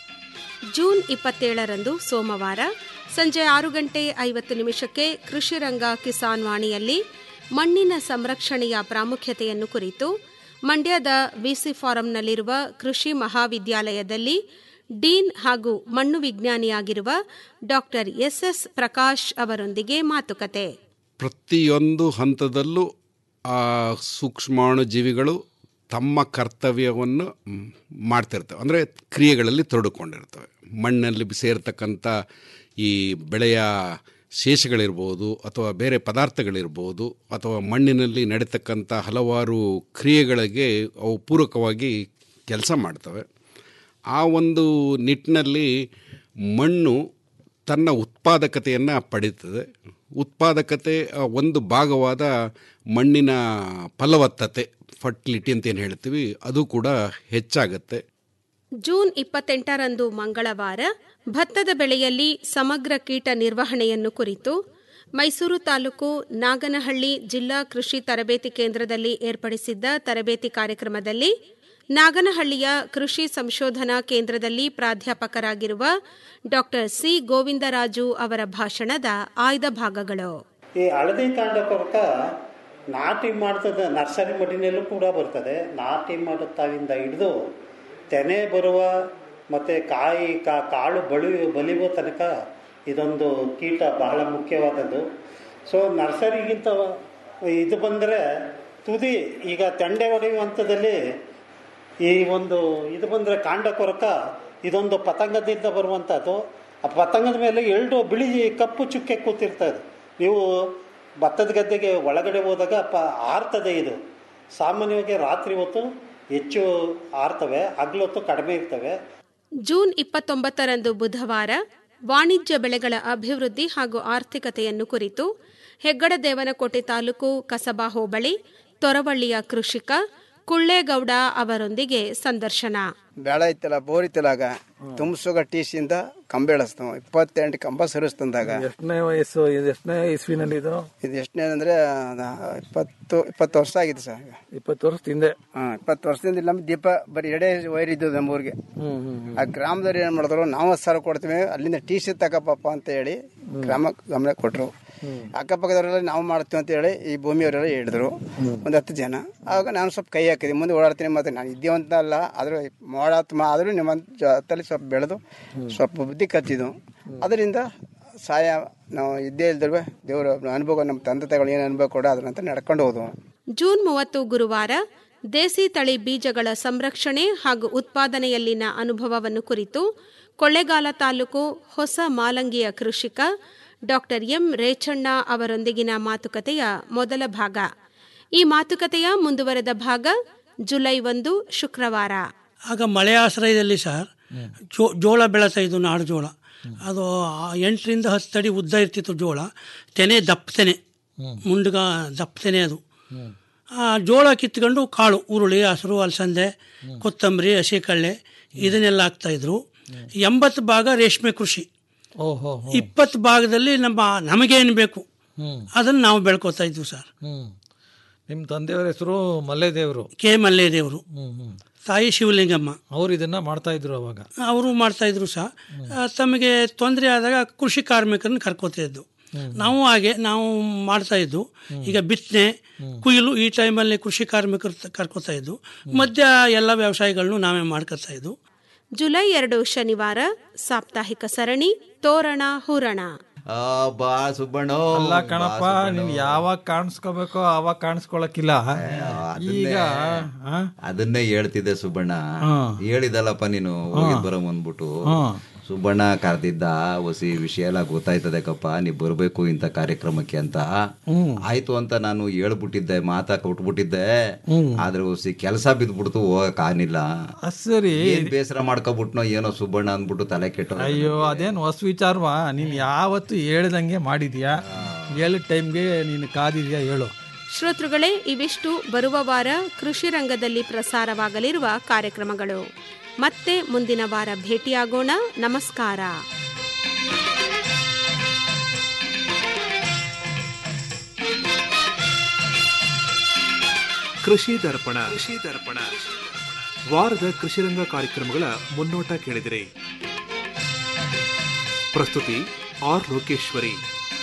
ಜೂನ್ ಇಪ್ಪತ್ತೇಳರಂದು ಸೋಮವಾರ ಸಂಜೆ ಆರು ಗಂಟೆ ಐವತ್ತು ನಿಮಿಷಕ್ಕೆ ಕೃಷಿ ರಂಗ ಕಿಸಾನ್ ವಾಣಿಯಲ್ಲಿ ಮಣ್ಣಿನ ಸಂರಕ್ಷಣೆಯ ಪ್ರಾಮುಖ್ಯತೆಯನ್ನು ಕುರಿತು ಮಂಡ್ಯದ ವಿಸಿ ಫಾರಂನಲ್ಲಿರುವ ಕೃಷಿ ಮಹಾವಿದ್ಯಾಲಯದಲ್ಲಿ ಡೀನ್ ಹಾಗೂ ಮಣ್ಣು ವಿಜ್ಞಾನಿಯಾಗಿರುವ ಡಾಕ್ಟರ್ ಎಸ್ಎಸ್ ಪ್ರಕಾಶ್ ಅವರೊಂದಿಗೆ ಮಾತುಕತೆ ಪ್ರತಿಯೊಂದು ಹಂತದಲ್ಲೂ ಆ ಸೂಕ್ಷ್ಮಾಣು ಜೀವಿಗಳು ತಮ್ಮ ಕರ್ತವ್ಯವನ್ನು ಮ್, ಮಾಡ್ತಿರ್ತವೆ ಅಂದರೆ ಕ್ರಿಯೆಗಳಲ್ಲಿ ತೊಡಕೊಂಡಿರ್ತವೆ ಮಣ್ಣಲ್ಲಿ ಸೇರ್ತಕ್ಕಂಥ ಈ ಬೆಳೆಯ ಶೇಷಗಳಿರ್ಬೋದು ಅಥವಾ ಬೇರೆ ಪದಾರ್ಥಗಳಿರ್ಬೋದು ಅಥವಾ ಮಣ್ಣಿನಲ್ಲಿ ನಡೀತಕ್ಕಂಥ ಹಲವಾರು ಕ್ರಿಯೆಗಳಿಗೆ ಅವು ಪೂರಕವಾಗಿ ಕೆಲಸ ಮಾಡ್ತವೆ ಆ ಒಂದು ನಿಟ್ಟಿನಲ್ಲಿ ಮಣ್ಣು ತನ್ನ ಉತ್ಪಾದಕತೆಯನ್ನು ಪಡೀತದೆ ಉತ್ಪಾದಕತೆ ಆ, ಒಂದು ಭಾಗವಾದ ಮಣ್ಣಿನ ಫಲವತ್ತತೆ ಫರ್ಟಿಲಿಟಿ ಅಂತ ಏನು ಹೇಳ್ತೀವಿ ಅದು ಕೂಡ ಹೆಚ್ಚಾಗುತ್ತೆ ಜೂನ್ ಇಪ್ಪತ್ತೆಂಟರಂದು ಮಂಗಳವಾರ ಭತ್ತದ ಬೆಳೆಯಲ್ಲಿ ಸಮಗ್ರ ಕೀಟ ನಿರ್ವಹಣೆಯನ್ನು ಕುರಿತು ಮೈಸೂರು ತಾಲೂಕು ನಾಗನಹಳ್ಳಿ ಜಿಲ್ಲಾ ಕೃಷಿ ತರಬೇತಿ ಕೇಂದ್ರದಲ್ಲಿ ಏರ್ಪಡಿಸಿದ್ದ ತರಬೇತಿ ಕಾರ್ಯಕ್ರಮದಲ್ಲಿ ನಾಗನಹಳ್ಳಿಯ ಕೃಷಿ ಸಂಶೋಧನಾ ಕೇಂದ್ರದಲ್ಲಿ ಪ್ರಾಧ್ಯಾಪಕರಾಗಿರುವ ಡಾಕ್ಟರ್ ಸಿ ಗೋವಿಂದರಾಜು ಅವರ ಭಾಷಣದ ಆಯ್ದ ಭಾಗಗಳು ಈ ಹಳದಿ ಕಾಂಡ ಕೊರಕ ನಾಟಿ ಮಾಡ್ತದ ನರ್ಸರಿ ಮಡಿನಲ್ಲೂ ಕೂಡ ಬರ್ತದೆ ನಾಟಿ ಮಾಡುತ್ತಾವಿಂದ ಹಿಡಿದು ತೆನೆ ಬರುವ ಮತ್ತು ಕಾಯಿ ಕಾ ಕಾಳು ಬಳಿ ಬಲಿಯುವ ತನಕ ಇದೊಂದು ಕೀಟ ಬಹಳ ಮುಖ್ಯವಾದದ್ದು ಸೊ ನರ್ಸರಿಗಿಂತ ಇದು ಬಂದರೆ ತುದಿ ಈಗ ತೆಂಡೆ ಹೊಡೆಯುವ ಹಂತದಲ್ಲಿ ಈ ಒಂದು ಇದು ಬಂದರೆ ಕಾಂಡ ಕೊರಕ ಇದೊಂದು ಪತಂಗದಿಂದ ಬರುವಂಥದ್ದು ಆ ಪತಂಗದ ಮೇಲೆ ಎರಡು ಬಿಳಿ ಕಪ್ಪು ಚುಕ್ಕೆ ಕೂತಿರ್ತದೆ ನೀವು ಭತ್ತದ ಗದ್ದೆಗೆ ಒಳಗಡೆ ಹೋದಾಗ ಪ ಆರ್ತದೆ ಇದು ಸಾಮಾನ್ಯವಾಗಿ ರಾತ್ರಿ ಹೊತ್ತು ಹೆಚ್ಚು ಆರ್ತವೆ ಹಗಲೊತ್ತು ಕಡಿಮೆ ಇರ್ತವೆ ಜೂನ್ ಇಪ್ಪತ್ತೊಂಬತ್ತರಂದು ಬುಧವಾರ ವಾಣಿಜ್ಯ ಬೆಳೆಗಳ ಅಭಿವೃದ್ಧಿ ಹಾಗೂ ಆರ್ಥಿಕತೆಯನ್ನು ಕುರಿತು ಹೆಗ್ಗಡದೇವನಕೋಟೆ ತಾಲೂಕು ಕಸಬಾ ಹೋಬಳಿ ತೊರವಳ್ಳಿಯ ಕೃಷಿಕ ಕುಳ್ಳೇಗೌಡ ಅವರೊಂದಿಗೆ ಸಂದರ್ಶನ ಬೆಳೆ ಐತಲ್ಲ ಬೋರ್ ಐತಲಾಗ ತುಂಬಸುಗ ಟೀಸಿಂದ ಕಂಬ ಬೆಳೆಸ್ತಾವ ಇಪ್ಪತ್ತೆಂಟು ಕಂಬ ಸರಿಸ್ತಂದಾಗ ಎಷ್ಟನೇ ವಯಸ್ಸು ಇದು ಎಷ್ಟನೇ ಇಸ್ವಿನಲ್ಲಿ ಇದು ಇದು ಎಷ್ಟನೇ ಅಂದ್ರೆ ಅದ ಇಪ್ಪತ್ತು ಇಪ್ಪತ್ತು ವರ್ಷ ಆಗಿದೆ ಸರ್ ಇಪ್ಪತ್ತು ವರ್ಷದ ಹಿಂದೆ ಹಾ ಇಪ್ಪತ್ತು ವರ್ಷದಿಂದ ಇಲ್ಲಿ ನಮ್ಮ ದೀಪ ಬರೀ ಎಡೆ ವೈರ್ ಇದ್ದದ್ದು ನಮ್ಮ ಊರಿಗೆ ಹ್ಮ್ ಹ್ಮ್ ಆ ಗ್ರಾಮದವ್ರು ಏನ್ ಮಾಡಿದ್ರು ನಾವು ಹತ್ತು ಸಾವಿರ ಕೊಡ್ತೀವಿ ಅಲ್ಲಿಂದ ಟಿ ಸಿ ತಗೋಪಪ್ಪ ಅಂತ ಹೇಳಿ ಗ್ರಾಮಕ್ಕೆ ಗಮನ ಕೊಟ್ರು ಅಕ್ಕಪಕ್ಕದವರೆಲ್ಲ ನಾವು ಮಾಡ್ತೀವಿ ಅಂತ ಹೇಳಿ ಈ ಭೂಮಿಯವರೆಲ್ಲ ಹೇಳಿದ್ರು ಒಂದು ಹತ್ತು ಜನ ಆಗ ನಾನು ಸ್ವಲ್ಪ ಕೈ ಹಾಕಿದೆ ಮುಂದೆ ಓಡಾಡ್ತೀನಿ ಮತ್ತೆ ನಾನು ಇದ್ದೇವಂತ ಅಲ್ಲ ಆದರೂ ಮಾಡಾತ್ಮ ಆದರೂ ನಿಮ್ಮ ಜೊತೆಲಿ ಸ್ವಲ್ಪ ಬೆಳೆದು ಸ್ವಲ್ಪ ಬುದ್ಧಿ ಕತ್ತಿದ್ದು ಅದರಿಂದ ಸಹಾಯ ನಾವು ಇದ್ದೇ ಇಲ್ದಲ್ವೇ ದೇವರ ಅನುಭವ ನಮ್ಮ ತಂದೆ ತಾಯಿಗಳು ಏನು ಅನುಭವ ಕೊಡ ಅದರಂತ ನಡ್ಕೊಂಡು ಹೋದ್ವು ಜೂನ್ ಮೂವತ್ತು ಗುರುವಾರ ದೇಸಿ ತಳಿ ಬೀಜಗಳ ಸಂರಕ್ಷಣೆ ಹಾಗೂ ಉತ್ಪಾದನೆಯಲ್ಲಿನ ಅನುಭವವನ್ನು ಕುರಿತು ಕೊಳ್ಳೇಗಾಲ ತಾಲೂಕು ಹೊಸ ಮಾಲಂಗಿಯ ಕೃಷಿಕ ಡಾಕ್ಟರ್ ಎಂ ರೇಚಣ್ಣ ಅವರೊಂದಿಗಿನ ಮಾತುಕತೆಯ ಮೊದಲ ಭಾಗ ಈ ಮಾತುಕತೆಯ ಮುಂದುವರೆದ ಭಾಗ ಜುಲೈ ಒಂದು ಶುಕ್ರವಾರ ಆಗ ಮಳೆ ಆಶ್ರಯದಲ್ಲಿ ಸರ್ ಜೋ ಜೋಳ ಬೆಳೆತಾ ಇದ್ದು ನಾಡು ಜೋಳ ಅದು ಆ ಎಂಟರಿಂದ ಹತ್ತು ಅಡಿ ಉದ್ದ ಇರ್ತಿತ್ತು ಜೋಳ ತೆನೆ ದಪ್ಪ ತೆನೆ ಮುಂಡ್ಗ ದಪ್ಪ ತೆನೆ ಅದು ಆ ಜೋಳ ಕಿತ್ಕೊಂಡು ಕಾಳು ಉರುಳಿ ಹಸಿರು ಅಲಸಂದೆ ಕೊತ್ತಂಬರಿ ಹಸಿಕಳ್ಳೆ ಇದನ್ನೆಲ್ಲ ಹಾಕ್ತಾಯಿದ್ರು ಎಂಬತ್ತು ಭಾಗ ರೇಷ್ಮೆ ಕೃಷಿ ಓಹೋ ಇಪ್ಪತ್ತು ಭಾಗದಲ್ಲಿ ನಮ್ಮ ನಮಗೇನು ಬೇಕು ಹ್ಮ್ ಅದನ್ನು ನಾವು ಬೆಳ್ಕೊತಾ ಇದ್ವು ಸರ್ ಹ್ಮ್ ನಿಮ್ಮ ತಂದೆಯವರ ಹೆಸರು ಮಲ್ಲೇದೇವರು ಕೆ ಮಲ್ಲೇದೇವರು ಹ್ಮ್ ಹ್ಮ್ ತಾಯಿ ಶಿವಲಿಂಗಮ್ಮ ಅವ್ರು ಇದನ್ನ ಮಾಡ್ತಾ ಇದ್ರು ಅವಾಗ ಅವರು ಮಾಡ್ತಾ ಇದ್ರು ಸಹ ಆ, ತಮಗೆ ತೊಂದರೆ ಆದಾಗ ಕೃಷಿ ಕಾರ್ಮಿಕರನ್ನ ಕರ್ಕೋತಾ ಇದ್ದು ನಾವು ಹಾಗೆ ನಾವು ಮಾಡ್ತಾ ಇದ್ದು ಈಗ ಬಿತ್ತನೆ ಕುಯ್ಲು ಈ ಟೈಮಲ್ಲಿ ಕೃಷಿ ಕಾರ್ಮಿಕರು ತ- ಕರ್ಕೋತಾ ಇದ್ದು ಮಧ್ಯ ಎಲ್ಲ ವ್ಯವಸಾಯಗಳನ್ನು ನಾವೇ ಮಾಡ್ಕೊತಾ ಇದ್ದು ಜುಲೈ ಎರಡು ಶನಿವಾರ ಸಾಪ್ತಾಹಿಕ ಸರಣಿ ತೋರಣ ಹೂರಣ ಆ, ಬಾ ಸುಬ್ಬಣ್ಣ ಅಲ್ಲ ಬಾ ಕಣಪ್ಪ ಸುಬ್ಬಣ್ಣ. ನೀನ್ ಯಾವಾಗ ಕಾಣಿಸ್ಕೋಬೇಕೋ ಆವಾಗ ಕಾಣಿಸ್ಕೊಳಕಿಲ್ಲ ಈಗ ಆ? ಅದನ್ನೇ ಹೇಳ್ತಿದ್ದೆ ಸುಬ್ಬಣ್ಣ ಹಾ. ಹೇಳಿದಲ್ಲಪ್ಪ ನೀನು ಹೋಗಿದ್ ಬರೋ ಅಂದ್ಬಿಟ್ಟು ಹಾ. ಸುಬ್ಬಣ್ಣ ಕರೆದಿದ್ದ ಹೊಸಿ ವಿಷಯ ಎಲ್ಲ ಗೊತ್ತಾಯ್ತದೆ ಕಪ್ಪ ನೀ ಬರ್ಬೇಕು ಇಂಥ ಕಾರ್ಯಕ್ರಮಕ್ಕೆ ಅಂತ ಹ್ಮ್. ಆಯ್ತು ಅಂತ ನಾನು ಹೇಳ್ಬಿಟ್ಟಿದ್ದೆ ಮಾತಾ ಕೊಟ್ಬಿಟ್ಟಿದ್ದೆ ಹ್ಮ್. ಆದ್ರೆ ಹೊಸಿ ಕೆಲಸ ಬಿದ್ಬಿಡ್ತು ಹೋಗಕ್ ಆಗಿಲ್ಲ ಅದ್ ಸರಿ ಏನ್ ಬೇಸರ ಮಾಡ್ಕೊಬಿಟ್ನೋ ಏನೋ ಸುಬ್ಬಣ್ಣ ಅಂದ್ಬಿಟ್ಟು ತಲೆ ಕೆಟ್ಟ ಅಯ್ಯೋ ಅದೇನು ಹೊಸ ವಿಚಾರವಾ ನೀನ್ ಯಾವತ್ತು ಹೇಳ್ದಂಗೆ ಮಾಡಿದ್ಯಾ ಹೇಳಿದ ಟೈಮ್ಗೆ ನೀನು ಕಾದಿದ್ಯಾ ಹೇಳು ಶ್ರೋತೃಗಳೇ ಇವಿಷ್ಟು ಬರುವ ವಾರ ಕೃಷಿ ರಂಗದಲ್ಲಿ ಪ್ರಸಾರವಾಗಲಿರುವ ಕಾರ್ಯಕ್ರಮಗಳು ಮತ್ತೆ ಮುಂದಿನ ವಾರ ಭೇಟಿಯಾಗೋಣ ನಮಸ್ಕಾರ ಕೃಷಿ ದರ್ಪಣ ಕೃಷಿ ದರ್ಪಣ ವಾರದ ಕೃಷಿರಂಗ ಕಾರ್ಯಕ್ರಮಗಳ ಮುನ್ನೋಟ ಕೇಳಿದಿರಿ ಪ್ರಸ್ತುತಿ ಆರ್ ಲೋಕೇಶ್ವರಿ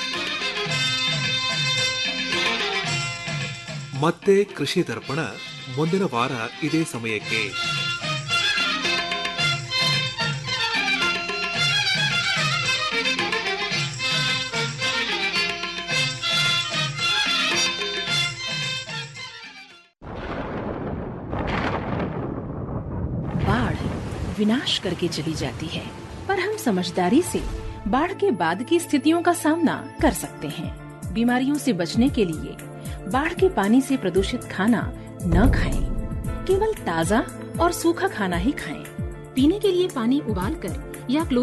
ಮತ್ತೆ ಕೃಷಿ ದರ್ಪಣ ಮುಂದಿನ ವಾರ ಇದೇ ಸಮಯಕ್ಕೆ बाढ़ विनाश करके चली जाती है पर हम समझदारी से बाढ़ के बाद की स्थितियों का सामना कर सकते हैं बीमारियों से बचने के लिए बाढ़ के पानी से प्रदूषित खाना न खाएं। केवल ताज़ा और सूखा खाना ही खाएं। पीने के लिए पानी उबाल कर या